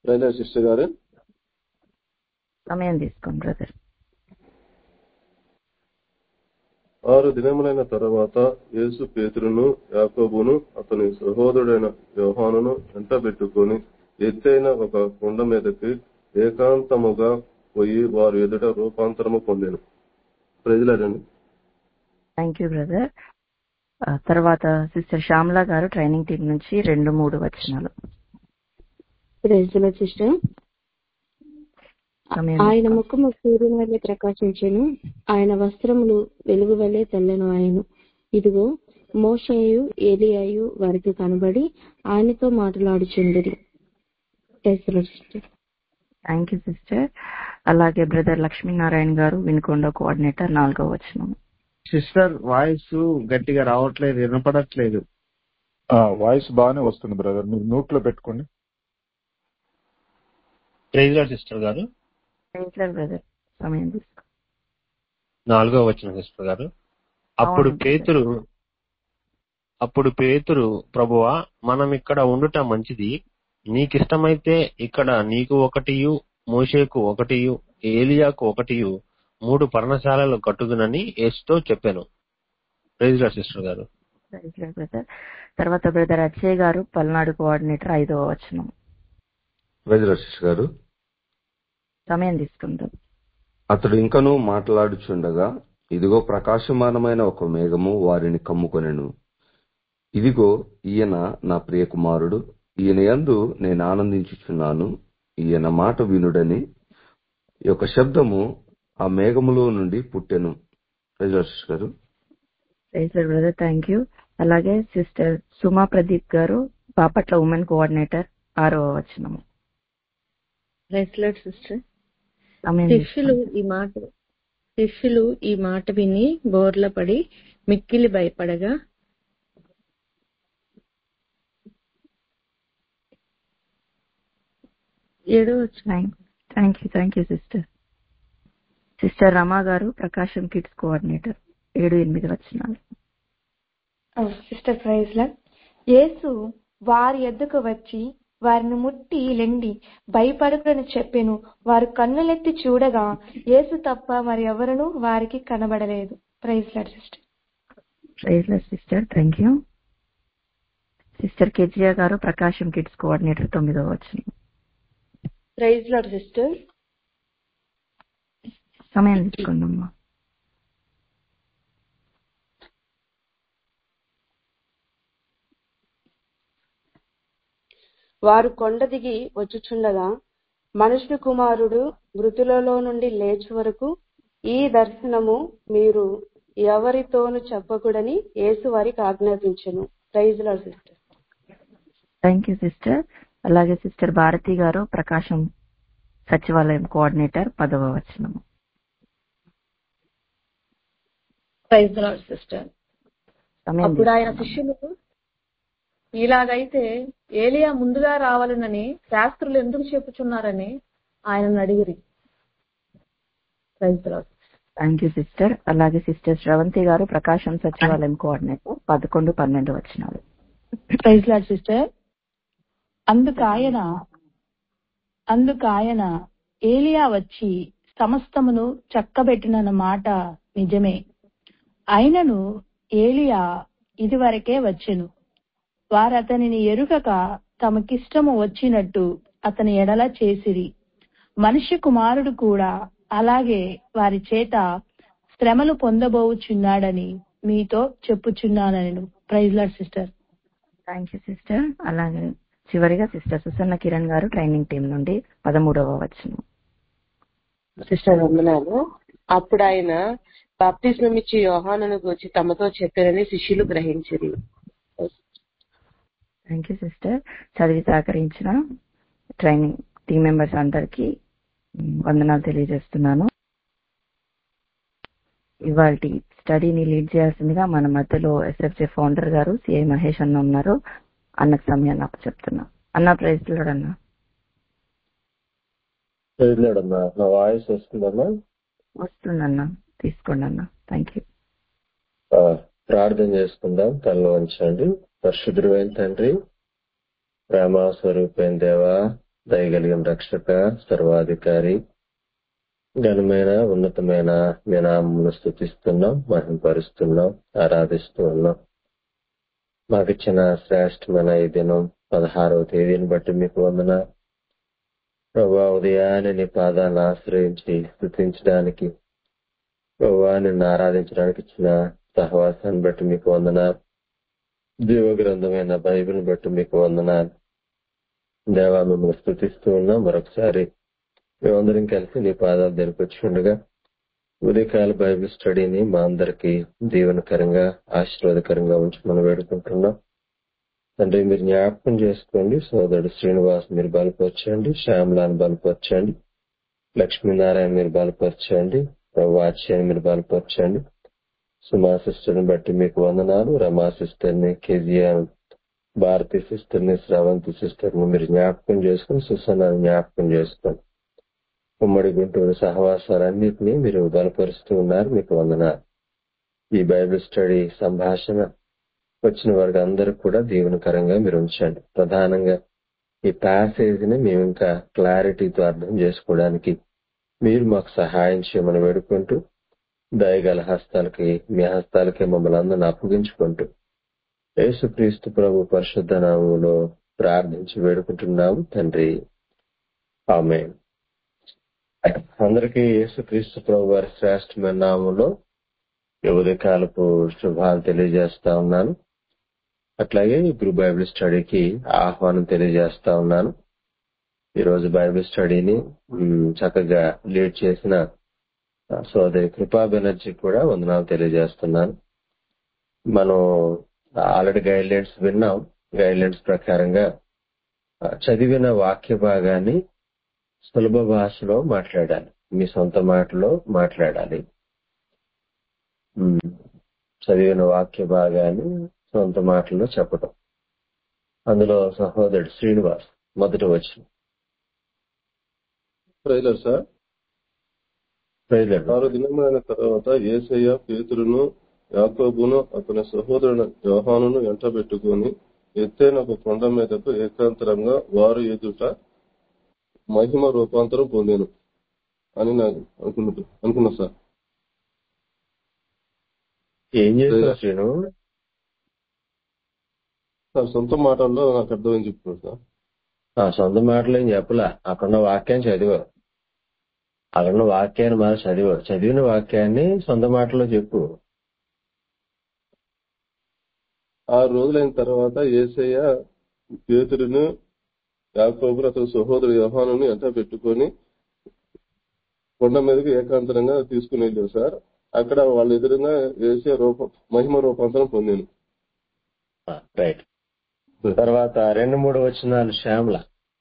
Brother sister గారు సమయం తీసుకోండి బ్రదర్ ఆరు దినములైన తర్వాత యేసు పేతురును యాకోబును అతని సహోదరుడైన యోహానును వెంటబెట్టుకుని ఎత్తైన ఒక కొండ మీదకి ఏకాంతముగా పోయి వారు ఎదుట రూపాంతరము పొందాను ప్రజలండి థ్యాంక్ యూ బ్రదర్ తర్వాత sister Shyamala garu training team నుంచి రెండు మూడు వచనాలు ప్రైజ్ల సిస్టర్ సమయం ఆయన తీసుకోండి. ముఖము సూర్యుని వల్లే ప్రకాశించెను ఆయన వస్త్రములు వెలుగు వల్లే తెల్లను ఆయను ఇదిగో మోషయు ఏలియాయు వారికి కనబడి ఆయనతో మాట్లాడుచుండిరి ప్రైజ్ల సిస్టర్ థ్యాంక్ యూ సిస్టర్ అలాగే బ్రదర్ లక్ష్మీనారాయణ గారు వినుకొండ కోఆర్డినేటర్ నాలుగో వచనం సిస్టర్ వాయిస్ గట్టిగా రావట్లేదు వినపడట్లేదు వాయిస్ బాగానే వస్తుంది బ్రదర్ మీరు మ్యూట్ లో పెట్టుకోండి praise lord sister garu brother సమయం తీసుకో నాలుగో వచ్చిన సిస్టర్ గారు అప్పుడు అవును. పేతురు అప్పుడు పేతురు ప్రభువా మనం ఇక్కడ ఉండుట మంచిది నీకిష్టమైతే ఇక్కడ నీకు ఒకటియు మోషేకు ఒకటియు ఏలియాకు ఒకటియు మూడు పర్ణశాలలు కట్టుదునని యేసుతో చెప్పాను praise lord sister garu brother తర్వాత బ్రదర్ అచ్చయ్య గారు పల్నాడు కోఆర్డినేటర్ ఐదో వచనం వెజరశిష్ గారు సమయం తీసుకుంటాం అతడు ఇంకనూ మాట్లాడుచుండగా ఇదిగో ప్రకాశమానమైన ఒక మేఘము వారిని కమ్ముకొనెను ఇదిగో ఈయన నా ప్రియ కుమారుడు ఈయన యందు నేను ఆనందించుచున్నాను ఈయన మాట వినుడని ఈ యొక్క శబ్దము ఆ మేఘములో నుండి పుట్టెను వెజరశిష్ గారు బ్రదర్ థ్యాంక్ యూ అలాగే sister Suma Pradeep garu Bapatla women coordinator ఆరో వచనం ప్రైజ్లాడ్ సిస్టర్ సమయం శిష్యులు తీసుకోండి. ఈ మాట శిష్యులు ఈ మాట విని బోర్ల పడి మిక్కిలి భయపడగా ఏడో వచనం thank you thank you sister sister Rama garu Prakasam kids coordinator ఏడు ఎనిమిది వచనాలు సిస్టర్ ప్రైజ్లా యేసు వారి ఎద్దుకు వచ్చి వారిని ముట్టి లెండి భయపడకుడని చెప్పెను వారు కన్నులెత్తి చూడగా యేసు తప్ప మరి ఎవరునూ వారికి కనబడలేదు ప్రైజ్లాడ్ సిస్టర్ ప్రైజ్లెస్ sister thank you sister Kezia garu Prakasam kids coordinator తొమ్మిదో వచనం ప్రైజ్లాడ్ సిస్టర్ సమయం తీసుకోండి అమ్మా వారు కొండ దిగి వచ్చుచుండగా మనుష్య కుమారుడు మృతులలో నుండి లేచి వరకు ఈ దర్శనము మీరు ఎవరితోనూ చెప్పకూడని యేసు వారికి ఆజ్ఞాపించెను praise lord sister thank you sister అలాగే సిస్టర్ భారతి గారు ప్రకాశం సచివాలయం కోఆర్డినేటర్ పదవ వచనం ప్రైజ్ లాడ్ సిస్టర్ సమయం అప్పుడు ఆయన తీసుకోండి. శిష్యులు ఇలాగైతే ఏలియా ముందుగా రావాలనని శాస్త్రులు ఎందుకు చెప్పుచున్నారని ఆయనను అడిగిరి praise lord thank you sister అలాగే సిస్టర్ శ్రవంతి గారు ప్రకాశం సచివాలయం కోఆర్డినేటర్ పదకొండు పన్నెండు వచనాలు ప్రైజ్ లాడ్ సిస్టర్ అందుకు ఆయన అందుకు ఆయన ఏలియా వచ్చి సమస్తమును చక్కబెట్టిన మాట నిజమే అయినను ఏలియా ఇదివరకే వచ్చెను వారతనిని ఎరుగక తమకిష్టము వచ్చినట్టు అతని ఎడల చేసిరి మనిషి కుమారుడు కూడా అలాగే వారి చేత శ్రమలు పొందబోచున్నాడని మీతో చెప్పుచున్నానని praise lord sister thank you sister అలాగే చివరిగా సిస్టర్ సుసన్న కిరణ్ గారు ట్రైనింగ్ టీం నుండి పదమూడవ వచనం సిస్టర్ వందనాలు అప్పుడు ఆయన బాప్తిస్మం ఇచ్చి యోహానును గూర్చి తమతో చెప్పారని శిష్యులు గ్రహించిరి థ్యాంక్ యూ సిస్టర్ చదివి సహకరించిన ట్రైనింగ్ టీం మెంబర్స్ అందరికీ మ్, వందనాలు తెలియజేస్తున్నాను ఇవాళ స్టడీని లీడ్ చేయాల్సిందిగా మన మధ్యలో S F J founder garu C I Mahesh అన్న ఉన్నారు అన్నకు సమయాన్ని అప్పు చెప్తున్నా అన్న ప్రైజ్ అన్న తెలియలేడమ్మా నా వాయిస్ వస్తుందమ్మా వస్తుందన్న తీసుకోండి అన్న థ్యాంక్ యూ ఆ, ప్రార్థన చేసుకుందాం తలలో ఉంచండి పరిశుద్ధుడైన తండ్రి ప్రేమ స్వరూపైన దేవా దయగలిగిన రక్షక సర్వాధికారి ఘనమైన ఉన్నతమైన మీ నామమును స్థుతిస్తున్నాం మహింపరుస్తున్నాం ఆరాధిస్తూ ఉన్నాం మాకిచ్చిన శ్రేష్టమైన ఈ దినం పదహారవ తేదీని బట్టి మీకు వందన ప్రభా ఉదయాన్నే నీ పాదాలను ఆశ్రయించి స్థుతించడానికి ప్రభా నిన్ను ఆరాధించడానికి ఇచ్చిన సహవాసాన్ని బట్టి మీకు వందన జీవ గ్రంథమైన బైబిల్ బట్టి మీకు వందనాలు దేవా మిమ్మల్ని స్థుతిస్తూ ఉన్నాం మరొకసారి మేమందరం కలిసి నీ పాదాలు జరిపొచ్చుండగా ఉదయకాల బైబిల్ స్టడీని మా అందరికి దీవెనకరంగా ఆశీర్వాదకరంగా ఉంచి మనం వేడుకుంటున్నాం తండ్రి మీరు జ్ఞాపకం చేసుకోండి సోదరుడు శ్రీనివాస్ మీరు బలపరచండి శ్యామలాన్ని బలపరచండి లక్ష్మీనారాయణ మీరు బలపరచండి వాచ్యాన్ని మీరు బలపరచండి సుమా సిస్టర్ని బట్టి మీకు వందనాలు రమా సిస్టర్ని కేజీఆర్ భారతి సిస్టర్ని శ్రవంతి సిస్టర్ని మీరు జ్ఞాపకం చేసుకుని సుసన్నాన్ని జ్ఞాపకం చేసుకోండి ఉమ్మడి గుంటూరు సహవాసాలన్నింటినీ మీరు బలపరుస్తూ ఉన్నారు మీకు వందనాలు ఈ బైబిల్ స్టడీ సంభాషణ వచ్చిన వారికి అందరికి కూడా దీవెనకరంగా మీరు ఉంచండి ప్రధానంగా ఈ ప్యాసేజ్ ని మేము ఇంకా క్లారిటీతో అర్థం చేసుకోవడానికి మీరు మాకు సహాయం చేయమని వేడుకుంటూ దయగల హస్తాలకి మీ హస్తాలకి మమ్మల్ని అందరిని అప్పగించుకుంటూ యేసుక్రీస్తు ప్రభు పరిశుద్ధ నామంలో ప్రార్థించి వేడుకుంటున్నాము తండ్రి ఆమె అందరికీ యేసుక్రీస్తు ప్రభు వారి శ్రేష్టమైన నామంలో యువతి కాలపు శుభాలు తెలియజేస్తా ఉన్నాను అట్లాగే ఇప్పుడు బైబిల్ స్టడీకి ఆహ్వానం తెలియజేస్తా ఉన్నాను ఈ రోజు బైబిల్ స్టడీని మ్, చక్కగా లీడ్ చేసిన సోదరి కృపా బెనర్జీ కూడా వందనాలు తెలియజేస్తున్నాను మనం ఆల్రెడీ గైడ్ లైన్స్ విన్నాం గైడ్ లైన్స్ ప్రకారంగా ఆ, చదివిన వాక్య భాగాన్ని సులభ భాషలో మాట్లాడాలి మీ సొంత మాటలో మాట్లాడాలి మ్, చదివిన వాక్య భాగాన్ని సొంత మాటల్లో చెప్పడం అందులో సహోదరుడు శ్రీనివాస్ మొదటి వచ్చిన ప్రైలర్ సార్ ఆరు దినమైన తర్వాత ఏసయ్య పేతురును యాకోబును అతని సహోదరుడు యోహానును వెంటబెట్టుకుని ఎత్తైన ఒక కొండ మీదకు ఏకాంతరంగా వారు ఎదుట మహిమ రూపాంతరం పొందాను అని నాకు అనుకున్నా అనుకున్నా సార్ ఏం చేస్తావు శ్రీను సార్ సొంత మాటల్లో నాకు అర్థమని చెప్తున్నాను సార్ ఆ సొంత మాటలు ఏం చెప్పలా అక్కడున్న వాక్యాన్ని చదివా అక్కడున్న వాక్యాన్ని మనం చదివా చదివిన వాక్యాన్ని సొంత మాటలో చెప్పు ఆరు రోజులైన తర్వాత ఏసయ్య పేతురును యాకోబును అతని సహోదరు యోహానుని ఎంట పెట్టుకొని కొండ మీదకి ఏకాంతరంగా తీసుకుని వెళ్ళారు సార్ అక్కడ వాళ్ళ ఎదురుగా ఏసే రూపం మహిమ రూపాంతరం పొందాను రైట్ తర్వాత రెండు మూడు వచ్చినాలు శ్యామల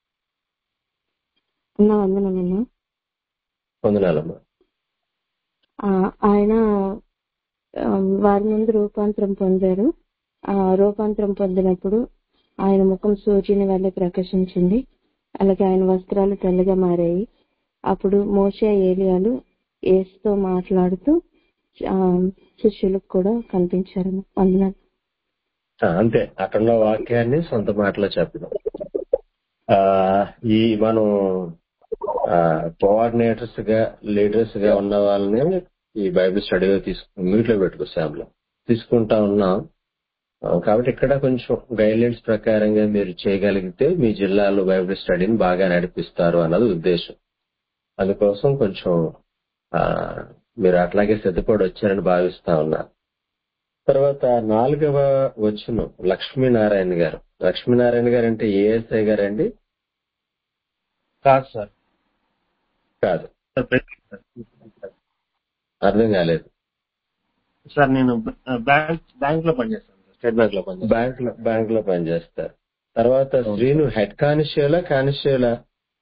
అన్న వందనమన్నా పొందనాలమ్మా ఆ, ఆయన ఆ, వారి ముందు రూపాంతరం పొందారు ఆ రూపాంతరం పొందినప్పుడు ఆయన ముఖం సూర్యుని వల్లే ప్రకాశించింది అలాగే ఆయన వస్త్రాలు తెల్లగా మారాయి అప్పుడు మోషే ఏలియాలు ఏసుతో మాట్లాడుతూ ఆ, శిష్యులకు కూడా కనిపించారు వందనాలు ఆ, అంతే అక్కడున్న వాక్యాన్ని సొంత మాటలో చెప్పడం ఆ, ఈ మనం కోఆర్డినేటర్స్ గా లీడర్స్ గా ఉన్న వాళ్ళని ఈ బైబిల్ స్టడీలో తీసుకు మ్యూట్ లో పెట్టుకో శాంలో తీసుకుంటా ఉన్నాం ఆ, కాబట్టి ఇక్కడ కొంచెం గైడ్లైన్స్ ప్రకారంగా మీరు చేయగలిగితే మీ జిల్లాలో బైబిల్ స్టడీని బాగా నడిపిస్తారు అన్నది ఉద్దేశం అందుకోసం కొంచెం ఆ, మీరు అట్లాగే సిద్ధపడి వచ్చారని భావిస్తా ఉన్నా తర్వాత నాలుగవ వచ్చును లక్ష్మీనారాయణ గారు లక్ష్మీనారాయణ గారు అంటే ఏఎస్ఐ గారండి కాదు సార్ కాదు సార్ ప్రెసిడెంట్ సార్. అర్థం కాలేదు సార్ నేను బ్యాంక్ బ్యాంక్ లో పనిచేస్తాను సార్ స్టేట్ బ్యాంక్ లో పనిచేస్తాను బ్యాంక్ లో బ్యాంక్ లో పనిచేస్తారు తర్వాత శ్రీను హెడ్ కానిస్టేబులా కానిస్టేబులా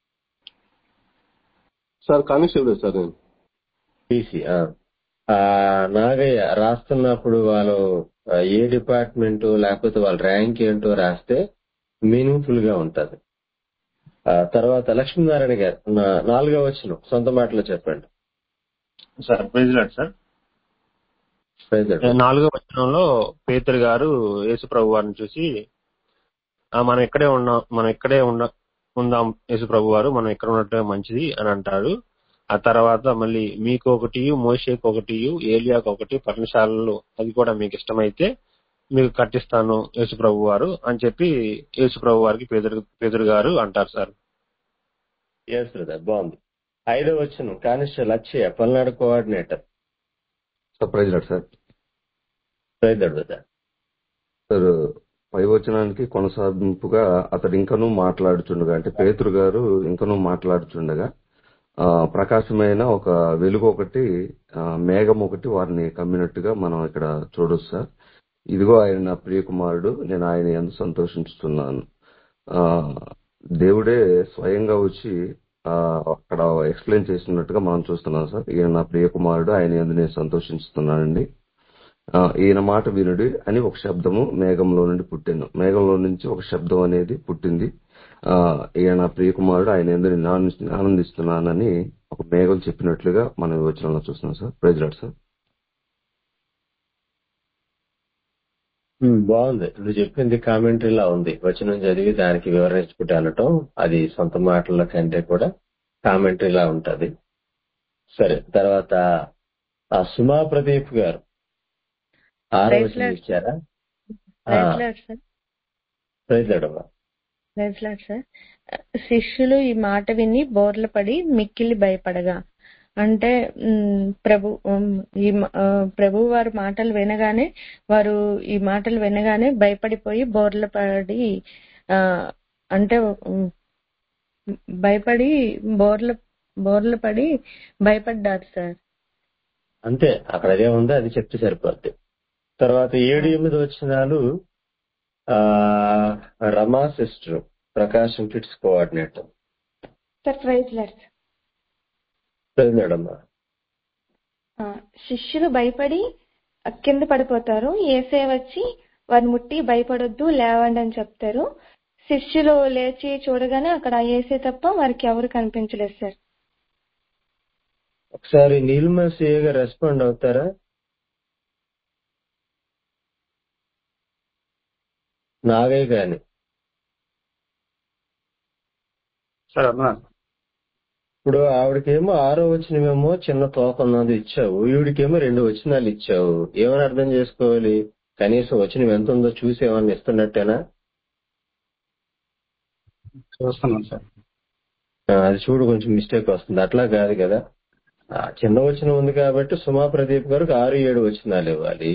సార్ కానిస్టేబుల్ సార్ నేను టీసీ నాగయ్య రాస్తున్నప్పుడు వాళ్ళు ఆ, ఏ డిపార్ట్మెంట్ లేకపోతే వాళ్ళ ర్యాంక్ ఏంటో రాస్తే మీనింగ్ఫుల్ గా ఉంటది ఆ, తర్వాత లక్ష్మీనారాయణ గారు నా- నాలుగో వచ్చిన సొంత మాటలో చెప్పండి సార్ ప్రెసిడెంట్ సార్ ప్రైజ్ నాలుగో వచనంలో పేతురు గారు యేసు ప్రభు వారిని చూసి "ఆ, మనం ఇక్కడే ఉన్నాం మనం ఇక్కడే ఉన్న ఉందాం యేసు ప్రభు వారు మనం ఇక్కడ ఉన్నట్టు మంచిది అని అంటాడు ఆ తర్వాత మళ్ళీ మీకు ఒకటి మోషేకి ఒకటి ఏలియాకి ఒకటి పర్ణశాలలు అది కూడా మీకు ఇష్టమైతే మీకు కట్టిస్తాను యేసు ప్రభు వారు అని చెప్పి యేసు ప్రభు వారికి పేదరు పేదరు గారు అంటారు సార్ ఎస్ బ్రదర్ బాగుంది ఐదో వచ్చిన constable Achayya Palnadu coordinator sir praise lord sir praise brother sir పై వచనానికి కొనసాగింపుగా అతడు ఇంకనూ మాట్లాడుచుండగా అంటే పేతురు గారు ఇంకనూ మాట్లాడుచుండగా ఆ, ప్రకాశమైన ఒక వెలుగు ఒకటి ఆ, మేఘం ఒకటి వారిని కమ్మినట్టుగా మనం ఇక్కడ చూడొచ్చు సార్ ఇదిగో ఆయన నా ప్రియ కుమారుడు నేను ఆయన ఎందు సంతోషించుతున్నాను ఆ, దేవుడే స్వయంగా వచ్చి ఆ, అక్కడ ఎక్స్ప్లెయిన్ చేస్తున్నట్టుగా మనం చూస్తున్నాం సార్ ఈయన నా ప్రియ కుమారుడు ఆయన ఎందు నేను సంతోషిస్తున్నానండి ఆ, ఈయన మాట వినుడి అని ఒక శబ్దము మేఘంలో నుండి పుట్టింది మేఘంలో నుంచి ఒక శబ్దం అనేది పుట్టింది ఆ, ఈయన నా ప్రియకుమారుడు ఆయన ఎందుకు నేను ఆనంది- ఆనందిస్తున్నానని ఒక మేఘం చెప్పినట్లుగా మనం ఈ వచనంలో చూస్తున్నాం sir praise lord sir um, బాగుంది నువ్వు చెప్పింది కామెంటరీలా ఉంది వచనం చదివి దానికి వివరించుకుంటే అనటం అది సొంత మాటల కంటే కూడా కామెంటరీలా ఉంటది సరే తర్వాత ఆ సుమా ప్రదీప్ గారు ఆరో ప్రైజ్ వచనం లాడ్ ఇచ్చారా ప్రైజ్ లాడ్ సార్ ప్రైజ్ అడమ్మా ప్రైజ్ లాడ్ సార్ శిష్యులు ఈ మాట విని బోర్ల పడి మిక్కిలి భయపడగా అంటే ఉమ్, ప్రభు ఉమ్, ఈ మ- ఆ, ప్రభు వారి మాటలు వినగానే వారు ఈ మాటలు వినగానే భయపడిపోయి బోర్ల పడి ఆ అంటే ఉమ్, భయపడి బోర్ల బోర్ల పడి భయపడ్డారు సార్ అంతే అక్కడ అదే ఉందో అది చెప్తే సరిపోద్ది తర్వాత ఏడు ఎనిమిది వచ్చినాలు ఆ Rama sister Prakasam kids coordinator sir praise lord మేడమ్మా ఆ, శిష్యులు భయపడి కింద పడిపోతారు ఏసే వచ్చి వారిని ముట్టి భయపడొద్దు లేవండి అని చెప్తారు శిష్యులు లేచి చూడగానే అక్కడ ఏసే తప్ప వారికి ఎవరు కనిపించలేదు సార్ ఒకసారి నీలిమ సిఏగా రెస్పాండ్ అవుతారా నాగే గాని సార్ అన్నా ఇప్పుడు ఆవిడకేమో ఆరో వచ్చినమేమో చిన్న తోక ఉన్నది ఇచ్చావు ఈవిడికేమో రెండు వచనాలు ఇచ్చావు ఏమని అర్థం చేసుకోవాలి కనీసం వచ్చిన ఎంత ఉందో చూసి ఏమన్నా ఇస్తున్నట్టేనా చూస్తున్నాను సార్ ఆ, అది చూడు కొంచెం మిస్టేక్ వస్తుంది అట్లా కాదు కదా ఆ, చిన్న వచనం ఉంది కాబట్టి సుమా ప్రదీప్ గారికి ఆరు ఏడు వచనాలు ఇవ్వాలి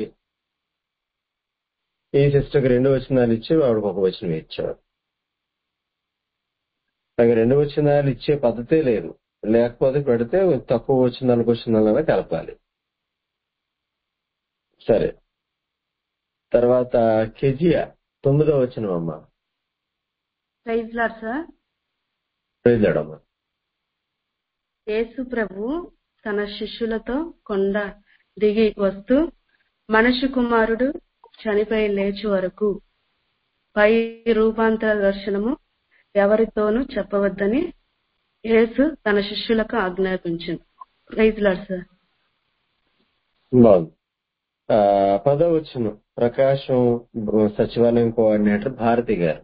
ఈ సిస్టర్కి రెండు వచనాలు ఇచ్చి ఆవిడకి ఒక వచనం ఇచ్చావు నాకు రెండు వచనాలు ఇచ్చే పద్ధతే లేదు లేకపోతే పెడితే తక్కువ వచనాలకు వచనాలనే కలపాలి సరే తర్వాత కెజియా తొమ్మిదో వచనం అమ్మా ప్రైజ్ లాడ్ సార్ ప్రైజ్లాడమ్మా యేసు ప్రభు తన శిష్యులతో కొండ దిగి వస్తూ మనుష్య కుమారుడు చనిపోయి లేచి వరకు పై రూపాంతర దర్శనము ఎవరితోనూ చెప్పవద్దని యేసు తన శిష్యులకు ఆజ్ఞాపించింది ప్రైజ్ లాడ్ సార్ బాగుంది ఆ, పదో వచ్చును ప్రకాశం సచివాలయం కోఆర్డినేటర్ భారతి గారు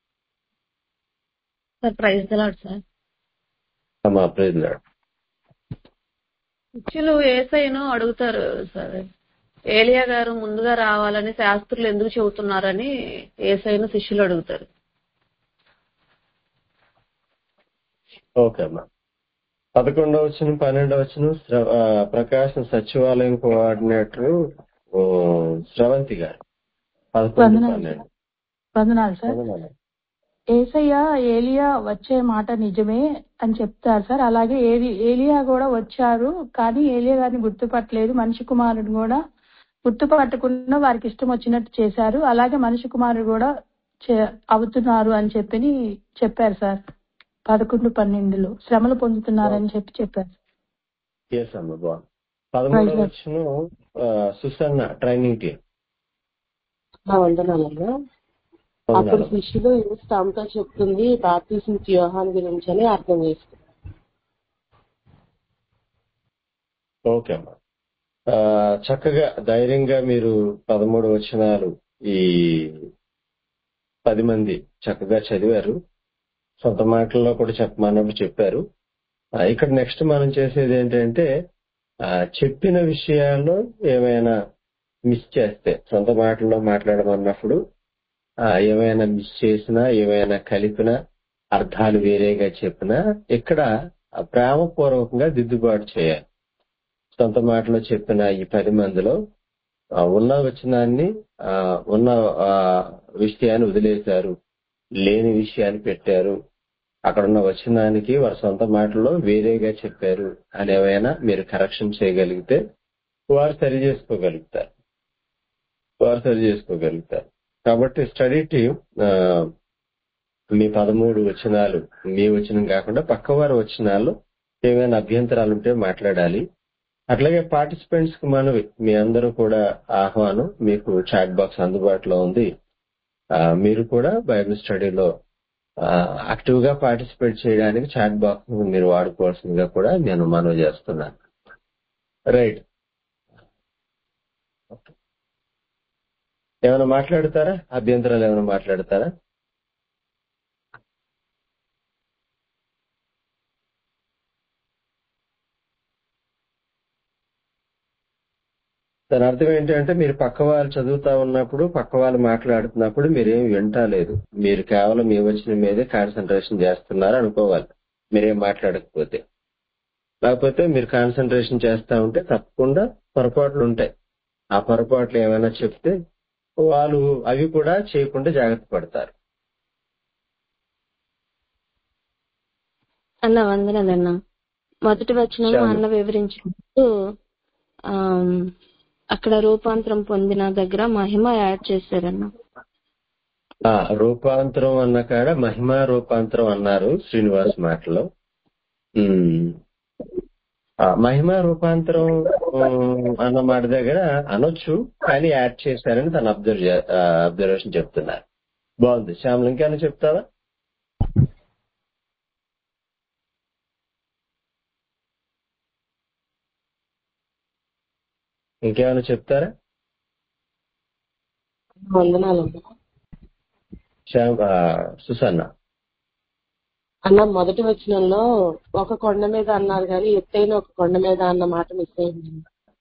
సార్ ప్రైజ్ దలాడ్ సార్ అమ్మా ప్రైజ్లాడు శిష్యులు ఏసైను అడుగుతారు సార్ ఏలియా గారు ముందుగా రావాలని శాస్త్రులు ఎందుకు చెబుతున్నారని ఏసైను శిష్యులు అడుగుతారు ఓకే అమ్మా పదకొండవ వచ్చిన పన్నెండవ వచ్చిన ప్రకాశం సచివాలయం కోఆర్డినేటర్ ఓ, స్రవంతి గారు పదకొండు వందనాలు పన్నెండు వందనాలు సార్ వందనాలు. ఏసయ్య ఏలియా వచ్చే మాట నిజమే అని చెప్తారు సార్ అలాగే ఏలి ఏలియా కూడా వచ్చారు కానీ ఏలియా గారిని గుర్తుపట్టలేదు మనిషి కుమారుడు కూడా గుర్తుపట్టకుండా వారికి ఇష్టం వచ్చినట్టు చేశారు అలాగే మనిషి కుమారుడు కూడా చే- అవుతున్నారు అని చెప్పి చెప్పారు సార్ పదకొండు పన్నెండులో శ్రమలు పొందుతున్నారని చెప్పి చెప్పారు ఎస్ అమ్మా బాగుంది పదమూడవ వచ్చిన సుసన్న ట్రైనింగ్ టీం నా వందనాలన్నా అప్పుడు శిష్యులు తాముతో చెప్తుంది బాప్తిసం యోహాన్ గురించి అని అర్థం చేసుకున్నారు ఓకే అమ్మా ఆ, చక్కగా ధైర్యంగా మీరు పదమూడు వచనాలు ఈ పది మంది చక్కగా చదివారు సొంత మాటల్లో కూడా చెప్పమన్నప్పుడు చెప్పారు ఆ, ఇక్కడ నెక్స్ట్ మనం చేసేది ఏంటంటే ఆ, చెప్పిన విషయాల్లో ఏమైనా మిస్ చేస్తే సొంత మాటల్లో మాట్లాడమన్నప్పుడు ఆ, ఏమైనా మిస్ చేసినా ఏమైనా కలిపినా అర్థాలు వేరేగా చెప్పినా ఇక్కడ ఆ ప్రేమపూర్వకంగా దిద్దుబాటు చేయాలి సొంత మాటలో చెప్పిన ఈ పది మందిలో ఆ, ఉన్న వచనాన్ని ఆ, ఉన్న ఆ, విషయాన్ని వదిలేశారు లేని విషయాన్ని పెట్టారు అక్కడ ఉన్న వచనానికి వారి సొంత మాటల్లో వేరేగా చెప్పారు అని ఏమైనా మీరు కరెక్షన్ చేయగలిగితే వారు సరి చేసుకోగలుగుతారు వారు సరి చేసుకోగలుగుతారు కాబట్టి స్టడీ టీం మీ పదమూడు వచనాలు మీ వచనం కాకుండా పక్క వారి వచనాల్లో ఏమైనా అభ్యంతరాలు ఉంటే మాట్లాడాలి అట్లాగే పార్టిసిపెంట్స్ కి మనవి మీ అందరూ కూడా ఆహ్వానం మీకు చాట్ బాక్స్ అందుబాటులో ఉంది ఆ, మీరు కూడా బైబిల్ స్టడీలో యాక్టివ్ గా పార్టిసిపేట్ చేయడానికి చాట్ బాక్స్ మీరు వాడుకోవాల్సిందిగా కూడా నేను మనవి చేస్తున్నాను రైట్ ఏమైనా మాట్లాడతారా అభ్యంతరాలు ఏమైనా మాట్లాడతారా దాని అర్థం ఏంటంటే మీరు పక్క వాళ్ళు చదువుతా ఉన్నప్పుడు పక్క వాళ్ళు మాట్లాడుతున్నప్పుడు మీరేం వింటలేదు మీరు కేవలం మీ వచ్చిన మీదే కాన్సన్ట్రేషన్ చేస్తున్నారు అనుకోవాలి మీరేం మాట్లాడకపోతే లేకపోతే మీరు కాన్సన్ట్రేషన్ చేస్తా ఉంటే తప్పకుండా పొరపాట్లు ఉంటాయి ఆ పొరపాట్లు ఏమైనా చెప్తే వాళ్ళు అవి కూడా చేయకుండా జాగ్రత్త పడతారు అన్న వందనాలన్న మొదటి వచనం చాలు. అన్న వివరించినట్టు ఆమ్, అక్కడ రూపాంతరం పొందిన దగ్గర మహిమ యాడ్ చేశారన్న ఆ రూపాంతరం అన్న కాడ మహిమా రూపాంతరం అన్నారు శ్రీనివాస్ మాటలో ఉమ్. ఆ, మహిమా రూపాంతరం ఉమ్, అన్న మాట దగ్గర అనొచ్చు కానీ యాడ్ చేశారని తను అబ్జర్వ్ అబ్జర్వేషన్ చెప్తున్నారు బాగుంది శ్యామలు ఇంకేమైనా చెప్తావా ఇంకేమైనా చెప్తారా వందనాలు శ్యామ్ ఆ, సుసన్న అన్న మొదటి వచనంలో ఒక కొండ మీద అన్నారు కానీ ఎత్తైన ఒక కొండ మీద అన్న మాట మిస్ అయింది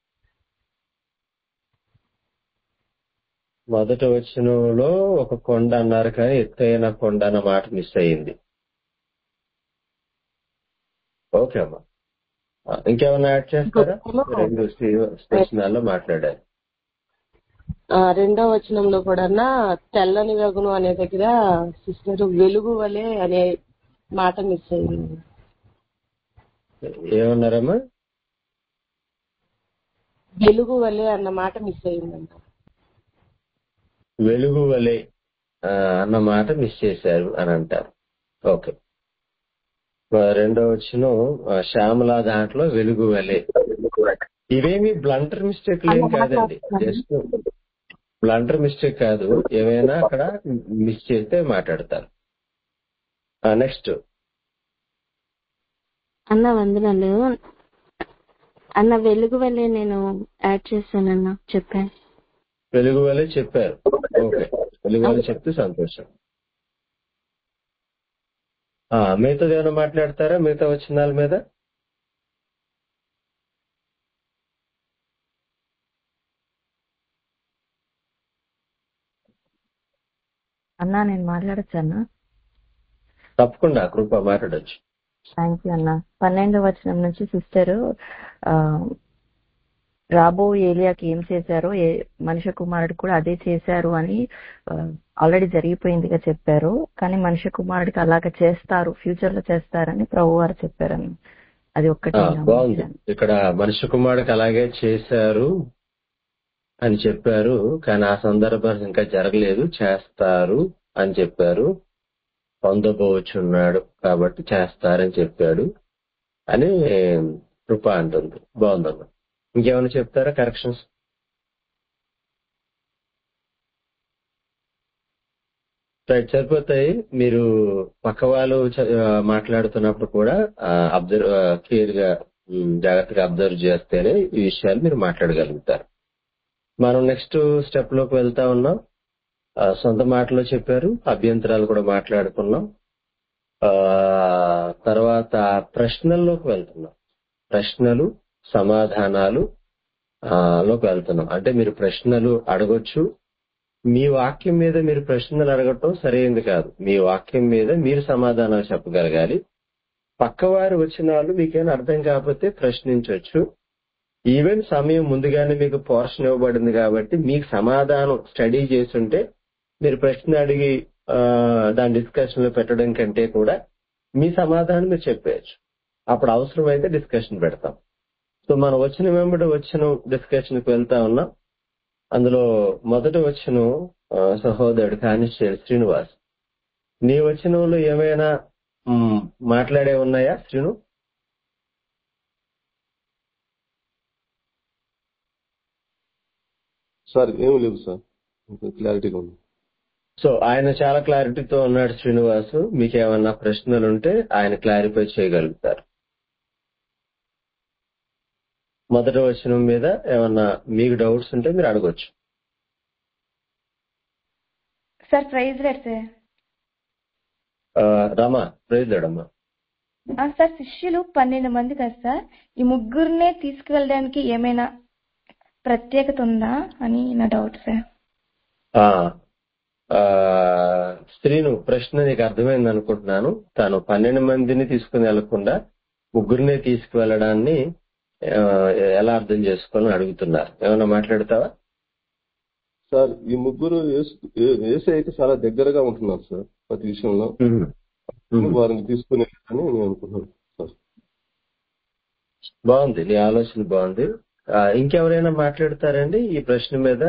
మొదట వచనంలో ఒక కొండ అన్నారు కానీ ఎత్తైన కొండ అన్న మాట మిస్ అయ్యింది ఓకే అమ్మా ఆ, ఇంకేమైనా యాడ్ చేస్తారా రెండు స్టేషనాల్లో మాట్లాడారు ఆ, రెండో వచనంలో కూడా తెల్లని వెగును అనే దగ్గర సిస్టర్ వెలుగు వలె అనే మాట మిస్ అయింది ఏమన్నారమ్మా వెలుగు వలె అన్న మాట మిస్ అయిందంట వెలుగు వలె ఆ, అన్న మాట మిస్ చేశారు అని అంటారు ఓకే ఆ, రెండో వచ్చిన శ్యామల దాంట్లో వెలుగు వలె ఇవేమి బ్లంటర్ మిస్టేక్ ఏం కాదండి జస్ట్ బ్లంటర్ మిస్టేక్ కాదు ఏమైనా అక్కడ మిస్ చేస్తే మాట్లాడతారు నెక్స్ట్ అన్న వందనాలు అన్న వెలుగు వల్లే నేను యాడ్ చేశానన్న చెప్పాను వెలుగు వలె చెప్పారు ఓకే వెలుగు వలె చెప్తే సంతోషం ఆ, మిగతాది ఏమైనా మాట్లాడతారా మిగతా వచ్చినాల మీద అన్నా నేను మాట్లాడచ్చు అన్నా తప్పకుండా కృప మాట్లాడొచ్చు థ్యాంక్ యూ అన్న పన్నెండవ వచనం నుంచి సిస్టర్ రాబో ఏలియాకి ఏం చేశారో ఏ మనుష్య కుమారుడు కూడా అదే చేశారు అని ఆల్రెడీ జరిగిపోయిందిగా చెప్పారు కానీ మనుష్య కుమారుడికి అలాగ చేస్తారు ఫ్యూచర్ లో చేస్తారని ప్రభు వారు చెప్పారని అది ఒక్కటి ఆ, బాగుంది ఇక్కడ మనిషి కుమారుడికి అలాగే చేశారు అని చెప్పారు కానీ ఆ సందర్భం ఇంకా జరగలేదు చేస్తారు అని చెప్పారు పొందబోచున్నాడు కాబట్టి చేస్తారని చెప్పాడు అని కృప అంటుంది బాగుందమ్మా ఇంకేమైనా చెప్తారా కరెక్షన్స్ రైట్ సరిపోతాయి మీరు పక్క వాళ్ళు చ- ఆ, మాట్లాడుతున్నప్పుడు కూడా అబ్జర్వ్ క్లియర్ గా ఉమ్, జాగ్రత్తగా అబ్జర్వ్ చేస్తేనే ఈ విషయాలు మీరు మాట్లాడగలుగుతారు మనం నెక్స్ట్ స్టెప్ లోకి వెళ్తా ఉన్నాం ఆ, సొంత మాటలో చెప్పారు అభ్యంతరాలు కూడా మాట్లాడుకున్నాం ఆ తర్వాత ప్రశ్నల్లోకి వెళ్తున్నాం ప్రశ్నలు సమాధానాలు ఆ, లోకి వెళ్తున్నాం అంటే మీరు ప్రశ్నలు అడగొచ్చు మీ వాక్యం మీద మీరు ప్రశ్నలు అడగటం సరైనది కాదు మీ వాక్యం మీద మీరు సమాధానాలు చెప్పగలగాలి పక్కవారు వచ్చిన వాళ్ళు మీకేమైనా అర్థం కాకపోతే ప్రశ్నించవచ్చు ఈవెన్ సమయం ముందుగానే మీకు పోర్షన్ ఇవ్వబడింది కాబట్టి మీకు సమాధానం స్టడీ చేస్తుంటే మీరు ప్రశ్న అడిగి ఆ, దాని డిస్కషన్ లో పెట్టడం కంటే కూడా మీ సమాధానం మీరు చెప్పేయచ్చు అప్పుడు అవసరమైతే డిస్కషన్ పెడతాం సో మనం వచ్చిన వెంబడి వచ్చిన డిస్కషన్ కి వెళ్తా ఉన్నాం అందులో మొదటి వచ్చిన సహోదరుడు కానిస్టేల్ శ్రీనివాస్ నీ వచనంలో ఏమైనా మ్, మాట్లాడే ఉన్నాయా శ్రీను సార్ ఏమి లేవు సార్ క్లారిటీగా ఉంది సో ఆయన చాలా క్లారిటీతో ఉన్నాడు శ్రీనివాసు మీకు ఏమన్నా ప్రశ్నలు ఉంటే ఆయన క్లారిఫై చేయగలుగుతారు మొదటి వచనం మీద ఏమన్నా మీకు డౌట్స్ ఉంటే మీరు అడగొచ్చు సార్ ప్రైజ్ రేట్ సార్ ఆ, రమా ప్రైజ్ అమ్మా ఆ, సార్ శిష్యులు పన్నెండు మంది కదా సార్ ఈ ముగ్గురినే తీసుకువెళ్ళడానికి ఏమైనా ప్రత్యేకత ఉందా అని నా డౌట్ సార్ ఆ, ఆ, శ్రీను ప్రశ్న నీకు అర్థమైంది అనుకుంటున్నాను తాను పన్నెండు మందిని తీసుకుని వెళ్లకుండా ముగ్గురినే తీసుకువెళ్ళడాన్ని ఆ, ఎలా అర్థం చేసుకోవాలని అడుగుతున్నారు ఏమన్నా మాట్లాడతావా సార్ ఈ ముగ్గురు యేసు- ఏ- ఏసైకి చాలా దగ్గరగా ఉంటున్నారు సార్ ప్రతి విషయంలో మ్మ్. మ్మ్. వారిని తీసుకుని అని నేను అనుకుంటున్నాను సార్ బాగుంది నీ ఆలోచన బాగుంది ఆ, ఇంకెవరైనా మాట్లాడతారండి ఈ ప్రశ్న మీద